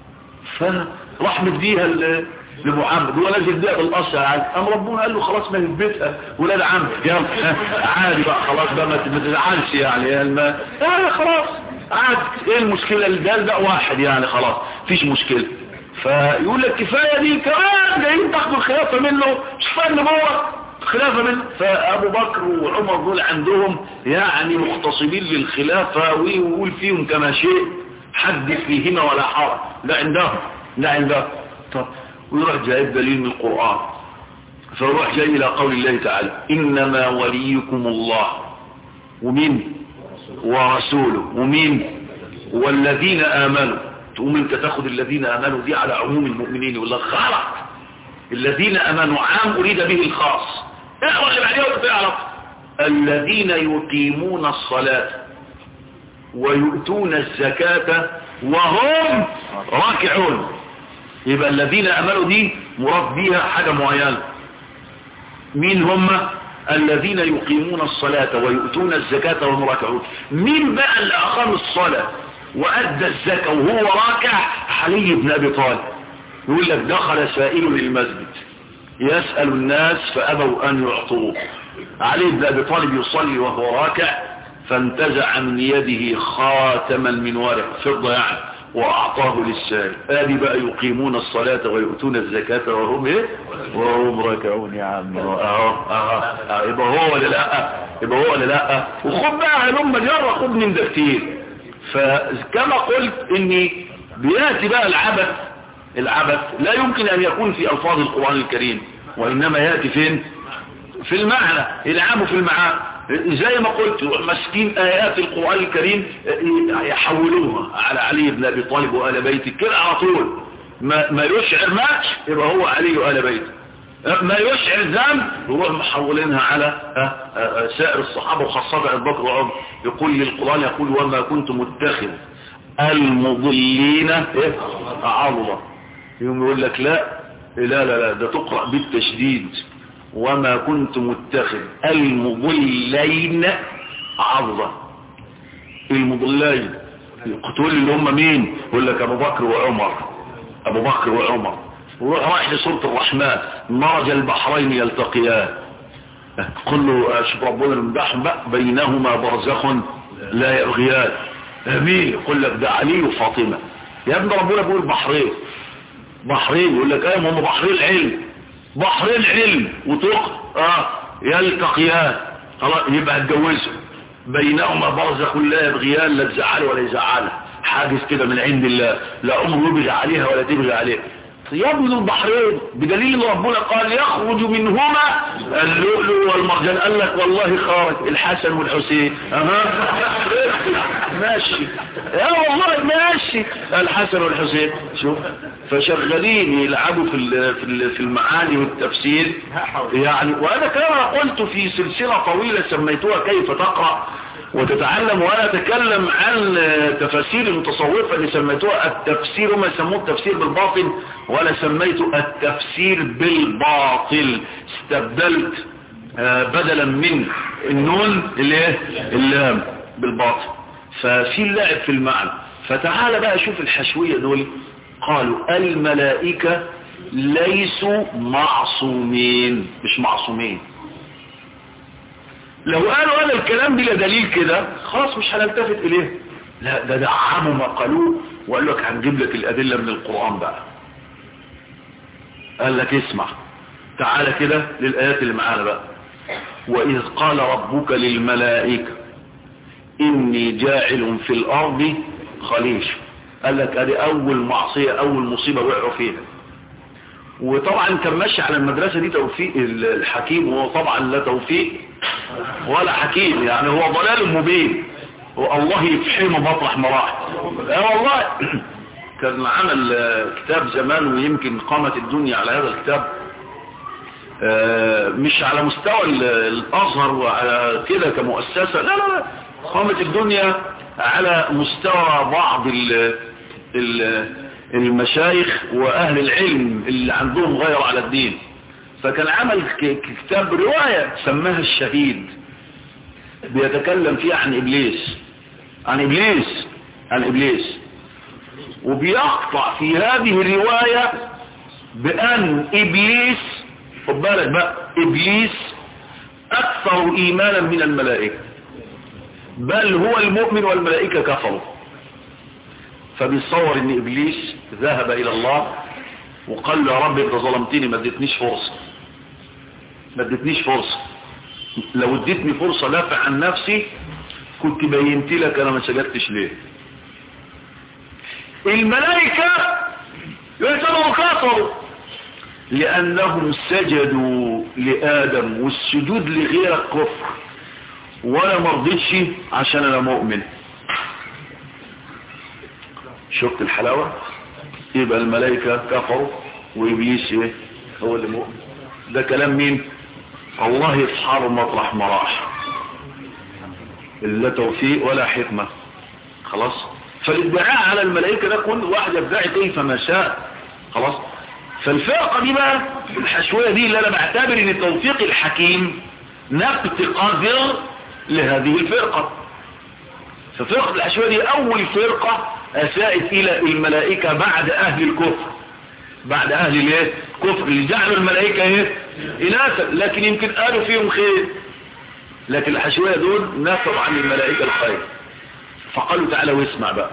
فراح مديها لمحمد هو نزل بيها بالقصة عادي قام ربنا قال له خلاص ما يثبتها ولاد عم يلا عادي بقى خلاص بقى ما تزعلش يعني الماء آه خلاص عادي ايه المشكلة اللي ده ده واحد يعني خلاص فيش مشكلة فيقول لك كفاية دي كمان جايين تاخدوا الخلافة منه مش فاهم نبوة خلافة منه فأبو بكر وعمر دول عندهم يعني مختصبين للخلافة ويقول فيهم كما شيء حدث فيهما ولا حرج لا عندهم لا عندهم طب ويروح جايب دليل من القرآن فيروح جاي إلى قول الله تعالى إنما وليكم الله ومين ورسوله ومين والذين آمنوا تقوم انت تاخد الذين آمنوا دي على عموم المؤمنين يقول لك غلط الذين آمنوا عام أريد به الخاص اقرأ اللي بعديه وتعرف الذين يقيمون الصلاة ويؤتون الزكاة وهم راكعون يبقى الذين امنوا دي مراد بيها حاجة معينة مين هم الذين يقيمون الصلاة ويؤتون الزكاة وهم راكعون مين بقى اللي اقام الصلاة وادى الزكاة وهو راكع علي بن ابي طالب يقول لك دخل سائل للمسجد يسأل الناس فابوا ان يعطوه علي بن ابي طالب يصلي وهو راكع فانتزع من يده خاتما من ورق فضة يعني واعطاه للسائل ادي بقى يقيمون الصلاة ويؤتون الزكاة وهم ايه وهم راكعون يا عم اهو اهو يبقى هو ولا لا يبقى هو ولا لا وخد بقى هلم جرى خد من ده كتير فكما قلت اني بياتي بقى العبث العبث لا يمكن ان يكون في الفاظ القرآن الكريم وانما ياتي فين في المعنى العام في المعنى زي ما قلت مسكين آيات القرآن الكريم يحولوها على علي بن أبي طالب وآل بيته كده على طول ما, ما يشعر ما يبقى هو علي وآل بيته ما يشعر ذنب يروح محولينها على سائر الصحابة وخاصة أبو بكر وعمر يقول للقرآن يقول وما كنت متخذ المضلين عظمة يوم يقول لك لا لا لا لا ده تقرأ بالتشديد وما كنت متخذ المضلين عظة المضلين القتول اللي هم مين يقول لك ابو بكر وعمر ابو بكر وعمر وروح رايح لسورة الرحمن مرج البحرين يلتقيان قل له شوف ربنا المدحهم بقى بينهما برزخ لا يبغيان مين يقول لك ده علي وفاطمة يا ابن ربنا بيقول بحرين بحرين يقول لك ايه هم بحرين العلم بحرين علم وتق اه يلتقيان خلاص يبقى اتجوزوا بينهما برزخ لا يبغيان لا تزعله ولا يزعله حاجز كده من عند الله لا عمره يبغي عليها ولا تبغي عليه يبذل البحرين بدليل ان ربنا قال يخرج منهما اللؤلؤ والمرجان قال لك والله خارج الحسن والحسين اها ماشي يا والله ماشي الحسن والحسين شوف فشغالين يلعبوا في في المعاني والتفسير يعني وانا كما قلت في سلسله طويله سميتوها كيف تقرا وتتعلم وانا اتكلم عن تفاسير المتصوفة اللي سميتوها التفسير وما يسموه التفسير بالباطل ولا سميته التفسير بالباطل استبدلت بدلا من النون الايه اللام بالباطل ففي اللعب في المعنى فتعال بقى شوف الحشوية دول قالوا الملائكة ليسوا معصومين مش معصومين لو قالوا هذا الكلام بلا دليل كده خلاص مش هنلتفت اليه لا ده دعموا ما قالوه وقال لك هنجيب لك الادله من القران بقى قال لك اسمع تعالى كده للايات اللي معانا بقى واذ قال ربك للملائكه اني جاعل في الارض خليفه قال لك ادي اول معصيه اول مصيبه وقعوا فيها وطبعا كان ماشي على المدرسة دي توفيق الحكيم وهو طبعا لا توفيق ولا حكيم يعني هو ضلال مبين والله يفحمه مطرح مراحل اه والله كان عمل كتاب زمان ويمكن قامت الدنيا على هذا الكتاب مش على مستوى الازهر وعلى كده كمؤسسة لا لا لا قامت الدنيا على مستوى بعض ال ال المشايخ واهل العلم اللي عندهم غير على الدين فكان عمل كتاب رواية سماها الشهيد بيتكلم فيها عن ابليس عن ابليس عن ابليس وبيقطع في هذه الرواية بان ابليس خد بالك بقى ابليس اكثر ايمانا من الملائكة بل هو المؤمن والملائكة كفروا فبيصور ان ابليس ذهب الى الله وقال له يا رب انت ظلمتني ما اديتنيش فرصة ما اديتنيش فرصة لو اديتني فرصة دافع عن نفسي كنت بينت لك انا ما سجدتش ليه الملائكة يعتبروا كفروا لانهم سجدوا لادم والسجود لغيرك كفر ولا مرضيتش عشان انا مؤمن شفت الحلاوة يبقى الملائكة كفروا وإبليس ايه هو اللي مؤمن ده كلام مين الله يصحر مطرح مراح لا توفيق ولا حكمة خلاص فالادعاء على الملائكة ده كل واحد يدعي كيف ما شاء خلاص فالفرقة دي بقى الحشوية دي اللي انا بعتبر ان التوفيق الحكيم نبت قادر لهذه الفرقة ففرقة الحشوية دي اول فرقة اساءت الى الملائكة بعد اهل الكفر بعد اهل الايه كفر اللي جعلوا الملائكة ايه اناثا لكن يمكن قالوا فيهم خير لكن الحشوية دول نفوا عن الملائكة الخير فقالوا تعالى واسمع بقى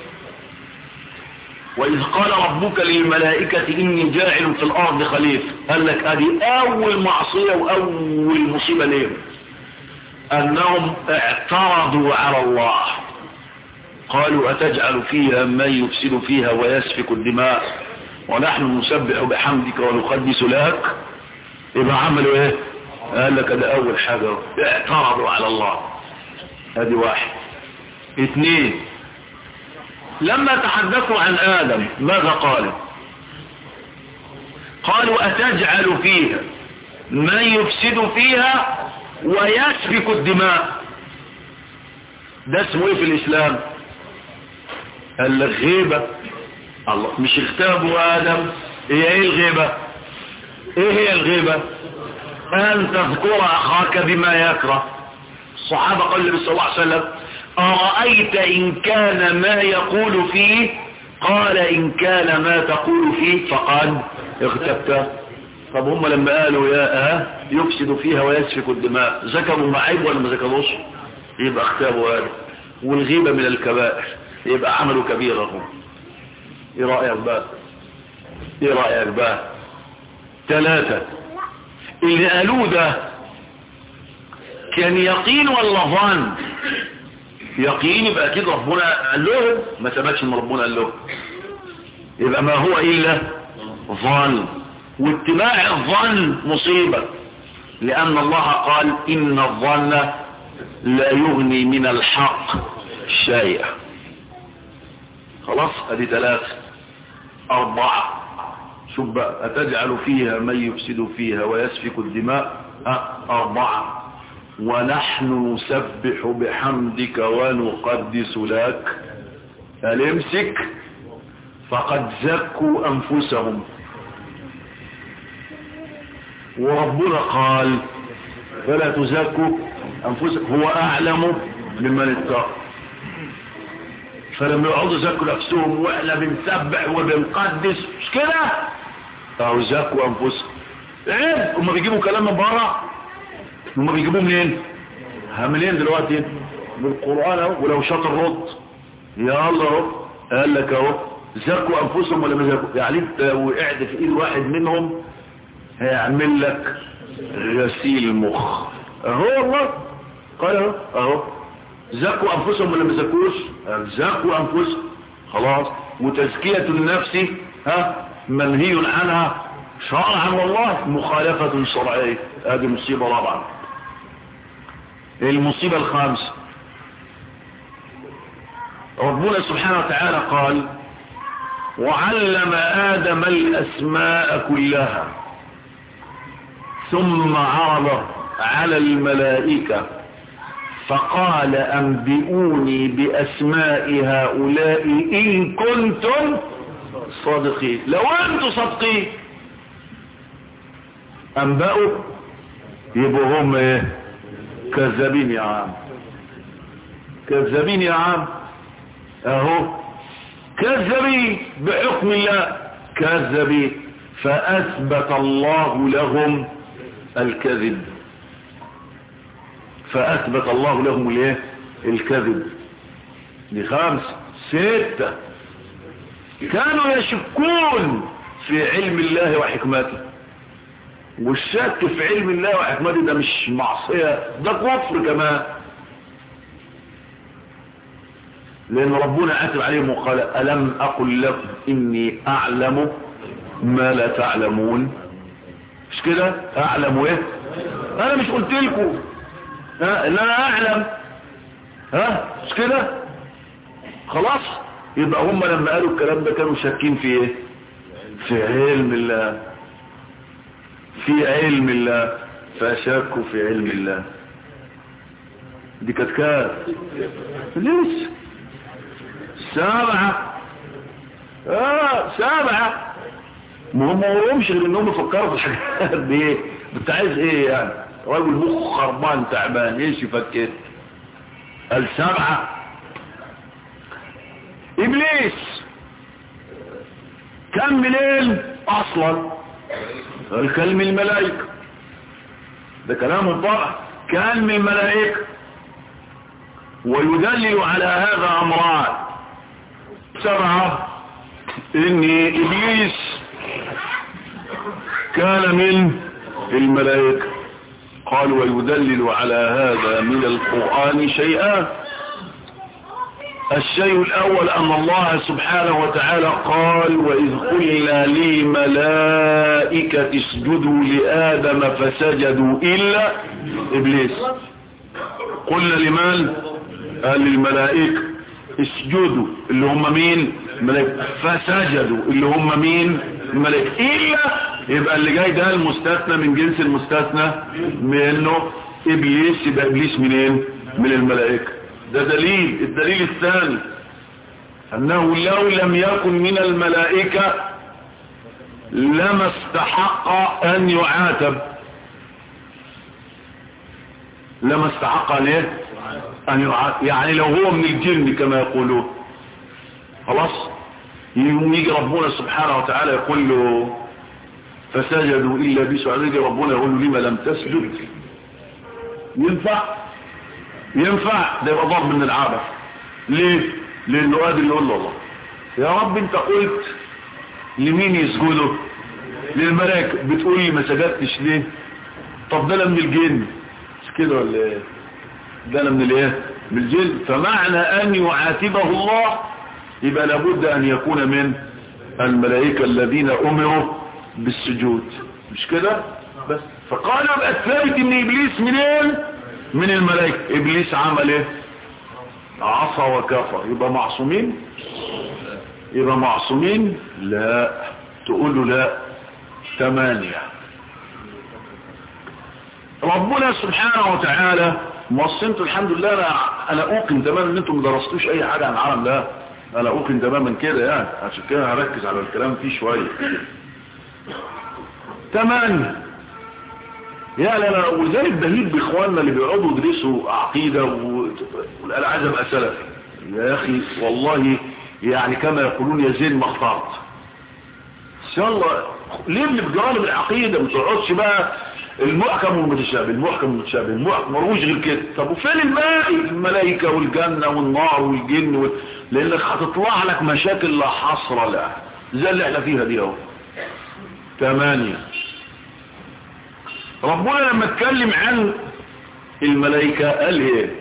وإذ قال ربك للملائكة إني جاعل في الأرض خليفة قال لك هذه أول معصية وأول مصيبة لهم أنهم اعترضوا على الله قالوا أتجعل فيها من يفسد فيها ويسفك الدماء ونحن نسبح بحمدك ونقدس لك يبقى عملوا ايه قال لك ده اول حاجة اعترضوا على الله هذه واحد اثنين لما تحدثوا عن آدم ماذا قالوا قالوا أتجعل فيها من يفسد فيها ويسفك الدماء ده اسمه ايه في الاسلام قال لك غيبة الله مش اغتابوا ادم هي ايه الغيبة ايه هي الغيبة ان تذكر اخاك بما يكره الصحابة قال النبي صلى الله عليه وسلم أرأيت إن كان ما يقول فيه قال إن كان ما تقول فيه فقد اغتبته طب هم لما قالوا يا اه يفسد فيها ويسفك الدماء ذكروا معيب ولا ما ذكروش يبقى اختابوا هذا والغيبة من الكبائر يبقى عملوا كبيرة هم ايه رأيك بقى ايه رأيك بقى ثلاثة اللي قالوه ده كان يقين ولا ظن يقين يبقى اكيد ربنا قال لهم ما ثبتش ان ربنا قال لهم يبقى ما هو الا ظن واتباع الظن مصيبة لان الله قال ان الظن لا يغني من الحق شيئا خلاص ادي ثلاثة اربعة شوف بقى اتجعل فيها من يفسد فيها ويسفك الدماء أه اربعة ونحن نسبح بحمدك ونقدس لك ألمسك فقد زكوا أنفسهم وربنا قال فلا تزكوا أنفسكم هو أعلم ممن اتقى فلما يقعدوا يزكوا نفسهم واحنا بنسبح وبنقدس مش كده أو زكوا أنفسهم عيب هم بيجيبوا كلام من بره هم بيجيبوه منين منين دلوقتي من القرآن اهو ولو شاطر رد يا الله اهو قال لك اهو زكوا انفسهم ولا ما زكوا يعني انت وقعت في ايد واحد منهم هيعمل لك غسيل المخ اهو والله قال اهو اهو زكوا انفسهم ولا ما زكوش زكوا انفسهم خلاص وتزكية النفس ها منهي عنها شرعا والله مخالفة شرعية هذه مصيبة رابعة المصيبة الخامسة ربنا سبحانه وتعالى قال وعلم آدم الأسماء كلها ثم عرض على الملائكة فقال أنبئوني بأسماء هؤلاء إن كنتم صادقين لو انتوا صادقين انبأوا يبقوا هم ايه كذابين يا عم كذابين يا عم اهو كذابين بحكم الله كذابين فاثبت الله لهم الكذب فاثبت الله لهم الايه الكذب دي خمس ستة كانوا يشكون في علم الله وحكمته والشك في علم الله وحكمته ده مش معصية ده كفر كمان لأن ربنا عاتب عليهم وقال ألم أقل لكم إني أعلم ما لا تعلمون مش كده أعلم إيه أنا مش قلت لكم ها إن أنا أعلم ها مش كده خلاص يبقى هم لما قالوا الكلام ده كانوا شاكين في ايه في علم الله في علم الله فشكوا في علم الله دي كانت كام لسه سبعة اه سبعة ما هم مهمش غير انهم يفكروا في الحاجات دي ايه انت عايز ايه يعني راجل مخ خربان تعبان ايش يفكر قال سبعة ابليس كم منين اصلا الكلم الملائكة ده كلام الطبع كان من الملائكة ويدلل على هذا امران سبعة ان ابليس كان من الملائكة قال ويدلل على هذا من القرآن شيئان الشيء الأول أن الله سبحانه وتعالى قال وإذ قلنا للملائكة اسجدوا لآدم فسجدوا إلا إبليس قلنا لمن قال للملائكة اسجدوا اللي هم مين الملائكة فسجدوا اللي هم مين الملائكة إلا يبقى اللي جاي ده المستثنى من جنس المستثنى منه إبليس يبقى إبليس منين من الملائكة ده دليل الدليل الثاني أنه لو لم يكن من الملائكة لما استحق أن يعاتب لما استحق أن إيه أن يعاتب يعني لو هو من الجن كما يقولون خلاص يجي ربنا سبحانه وتعالى يقول له فسجدوا إلا بسعود يجي ربنا يقول له لما لم تسجد ينفع ينفع ده يبقى ضرب من العابة ليه لانه قادر يقول له الله يا رب انت قلت لمين يسجدوا للملائكه بتقول لي ما سجدتش ليه طب ده من الجن مش كده ولا ايه ده من الايه من الجن فمعنى ان يعاتبه الله يبقى لابد ان يكون من الملائكه الذين امروا بالسجود مش كده بس فقال يبقى الثابت ان ابليس منين من الملائكة ابليس عمل ايه عصى وكفر يبقى معصومين يبقى معصومين لا تقول له لا ثمانية ربنا سبحانه وتعالى موصلت الحمد لله انا انا اوقن تماما ان انتم ما درستوش اي حاجه عن العالم ده انا اوقن تماما كده يعني عشان كده هركز على الكلام فيه شويه ثمانية يا لا لا ولذلك بهيج باخواننا اللي بيقعدوا يدرسوا عقيدة والقال عايز ابقى سلفي يا اخي والله يعني كما يقولون يا زين ما اخترت ان شاء الله ليه اللي بجانب العقيدة ما تقعدش بقى المحكم والمتشابه المحكم والمتشابه المحكم مروش غير كده طب وفين الباقي الملائكة والجنة والنار والجن وال... لانك هتطلع لك مشاكل لا حصر لها زي اللي احنا فيها دي اهو ثمانية ربنا لما اتكلم عن الملائكة قال ايه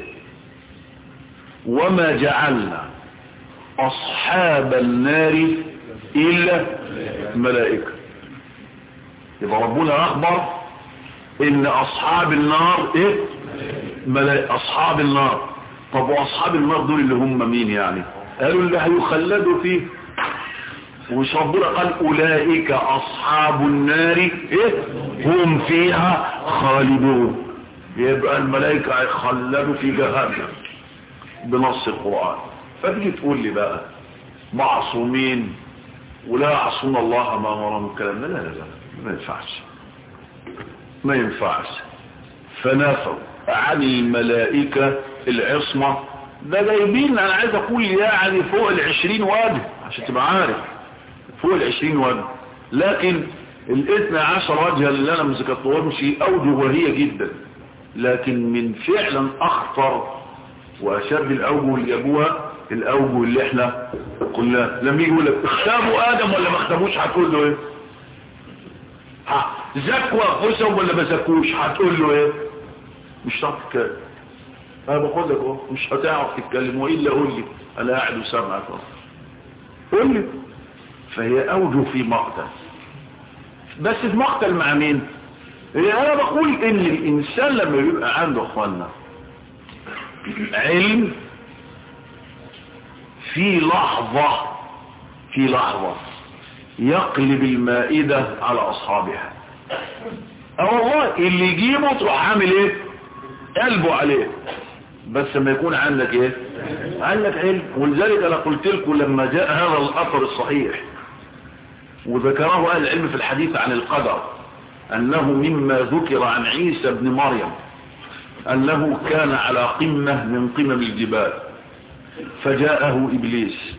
وما جعلنا اصحاب النار الا ملائكة يبقى ربنا اخبر ان اصحاب النار ايه ملائكة اصحاب النار طب واصحاب النار دول اللي هم مين يعني قالوا اللي هيخلدوا فيه ومش ربنا قال اولئك اصحاب النار ايه هم فيها خالدون يبقى الملائكة هيخلدوا في جهنم بنص القرآن فتيجي تقول لي بقى معصومين ولا يعصون الله ما امرهم الكلام لا لا لا ما ينفعش ما ينفعش فنافوا عن الملائكة العصمة ده جايبين انا عايز اقول يعني فوق العشرين وجه عشان تبقى عارف فوق العشرين وجه لكن الاثنى عشر وجه اللي انا مذكرتهمش اوجه وهي جدا لكن من فعلا اخطر واشد الاوجه اللي جابوها الاوجه اللي احنا قلنا لما يجي يقول لك اختابوا ادم ولا ما اختابوش هتقول له ايه ها زكوا انفسهم ولا ما زكوش هتقول له ايه مش هتعرف تتكلم انا بقول لك اهو مش هتعرف تتكلم والا قول لي انا قاعد وسامعك اهو قول لي فهي اوجه في مقتل بس في مقتل مع مين انا بقول ان الانسان لما يبقى عنده اخوانا علم في لحظة في لحظة يقلب المائدة على اصحابها اه والله اللي يجيبه تروح عامل ايه قلبه عليه بس ما يكون عندك ايه عندك علم ولذلك انا قلت لكم لما جاء هذا الاثر الصحيح وذكره اهل العلم في الحديث عن القدر انه مما ذكر عن عيسى بن مريم انه كان على قمة من قمم الجبال فجاءه ابليس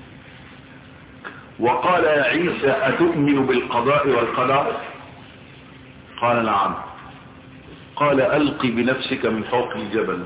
وقال يا عيسى اتؤمن بالقضاء والقدر قال نعم قال ألق بنفسك من فوق الجبل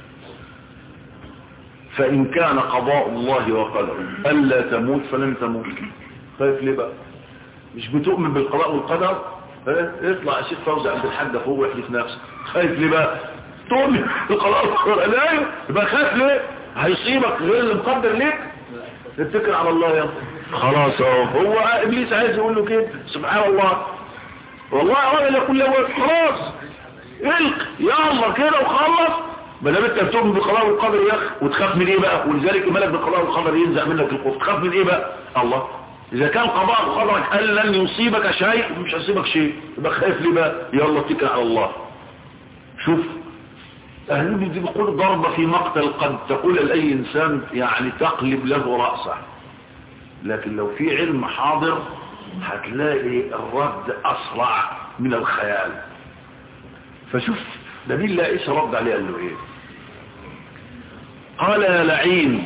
فإن كان قضاء الله وقدره ألا تموت فلن تموت خايف ليه بقى مش بتؤمن بالقضاء والقدر اه؟ اطلع يا شيخ فوزي عند الحاج فوق واحلف نفسك خايف ليه بقى تؤمن بالقضاء والقدر لا يبقى خايف ليه هيصيبك غير اللي مقدر ليك اتكل على الله يا خلاص اهو هو ابليس عايز يقول له كده سبحان الله والله ولا يقول له خلاص الق يا الله كده وخلص ما دام انت بتؤمن بالقضاء والقدر يا اخي وتخاف من ايه بقى ولذلك الملك بالقضاء والقدر ينزع منك الخوف تخاف من ايه بقى الله اذا كان قضاء وقدرك قال لن يصيبك شيء مش هيصيبك شيء يبقى خايف ليه بقى يلا اتكل على الله شوف اهل دي بيقول ضربه في مقتل قد تقول لاي انسان يعني تقلب له راسه لكن لو في علم حاضر هتلاقي الرد اسرع من الخيال فشوف نبيل الله ايش رد عليه قال له ايه قال يا لعين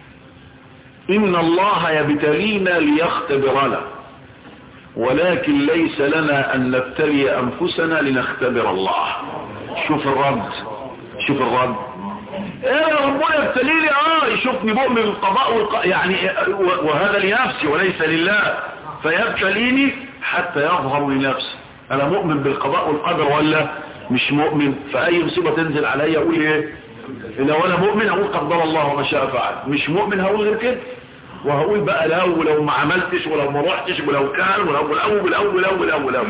ان الله يبتلينا ليختبرنا ولكن ليس لنا ان نبتلي انفسنا لنختبر الله شوف الرد شوف الرد ايه ربنا يبتليني اه يشوفني مؤمن بالقضاء والق... يعني وهذا لنفسي وليس لله فيبتليني حتى يظهر لنفسي انا مؤمن بالقضاء والقدر ولا مش مؤمن فاي مصيبة تنزل عليا اقول ايه لو انا مؤمن اقول قدر الله وما شاء فعل مش مؤمن هقول غير كده وهقول بقى لو ولو ما عملتش ولو ما رحتش ولو كان ولو ولو ولو ولو ولو ولو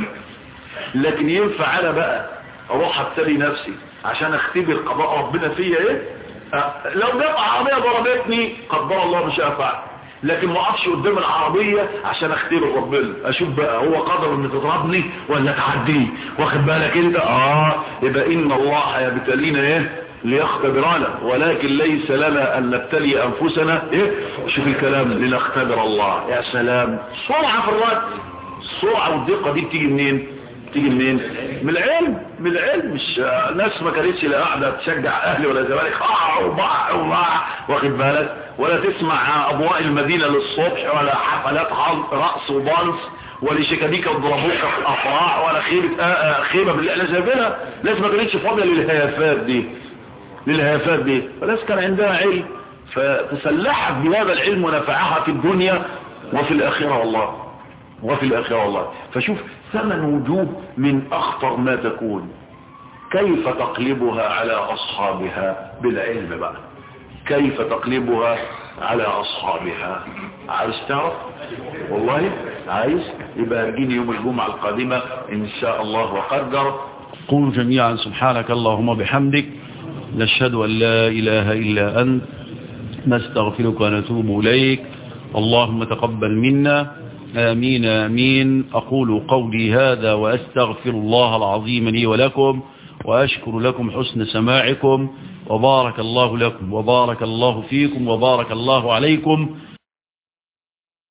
لكن ينفع انا بقى اروح ابتلي نفسي عشان اختبر قضاء ربنا فيا ايه أه لو جت عربية ضربتني قدر الله ما شاء فعل لكن ما اقفش قدام العربية عشان اختبر ربنا اشوف بقى هو قدر ان تضربني ولا تعديني واخد بالك انت اه يبقى ان الله يبتلينا ايه ليختبرنا ولكن ليس لنا ان نبتلي انفسنا ايه شوف الكلام لنختبر الله يا سلام سرعة في الرد السرعة والدقة دي بتيجي منين تيجي منين من العلم من العلم مش ناس ما كانتش لا قاعده تشجع اهلي ولا زمالك اه وبع وبع واخد بالك ولا تسمع اضواء المدينه للصبح ولا حفلات رقص وبانس ولا شيكابيكا وضربوك في الافراح ولا خيبه آه خيبه باللي احنا شايفينها ناس ما كانتش فاضيه للهيافات دي للهيافات دي فناس كان عندها علم فتسلحت بهذا العلم ونفعها في الدنيا وفي الاخره والله وفي الآخرة والله فشوف ثمن وجوه من أخطر ما تكون كيف تقلبها على أصحابها بالعلم بقى كيف تقلبها على أصحابها عايز تعرف والله عايز يبقى جيني يوم الجمعة القادمة إن شاء الله وقدر قول جميعا سبحانك اللهم بحمدك نشهد أن لا إله إلا أنت نستغفرك ونتوب إليك اللهم تقبل منا آمين آمين أقول قولي هذا وأستغفر الله العظيم لي ولكم وأشكر لكم حسن سماعكم وبارك الله لكم وبارك الله فيكم وبارك الله عليكم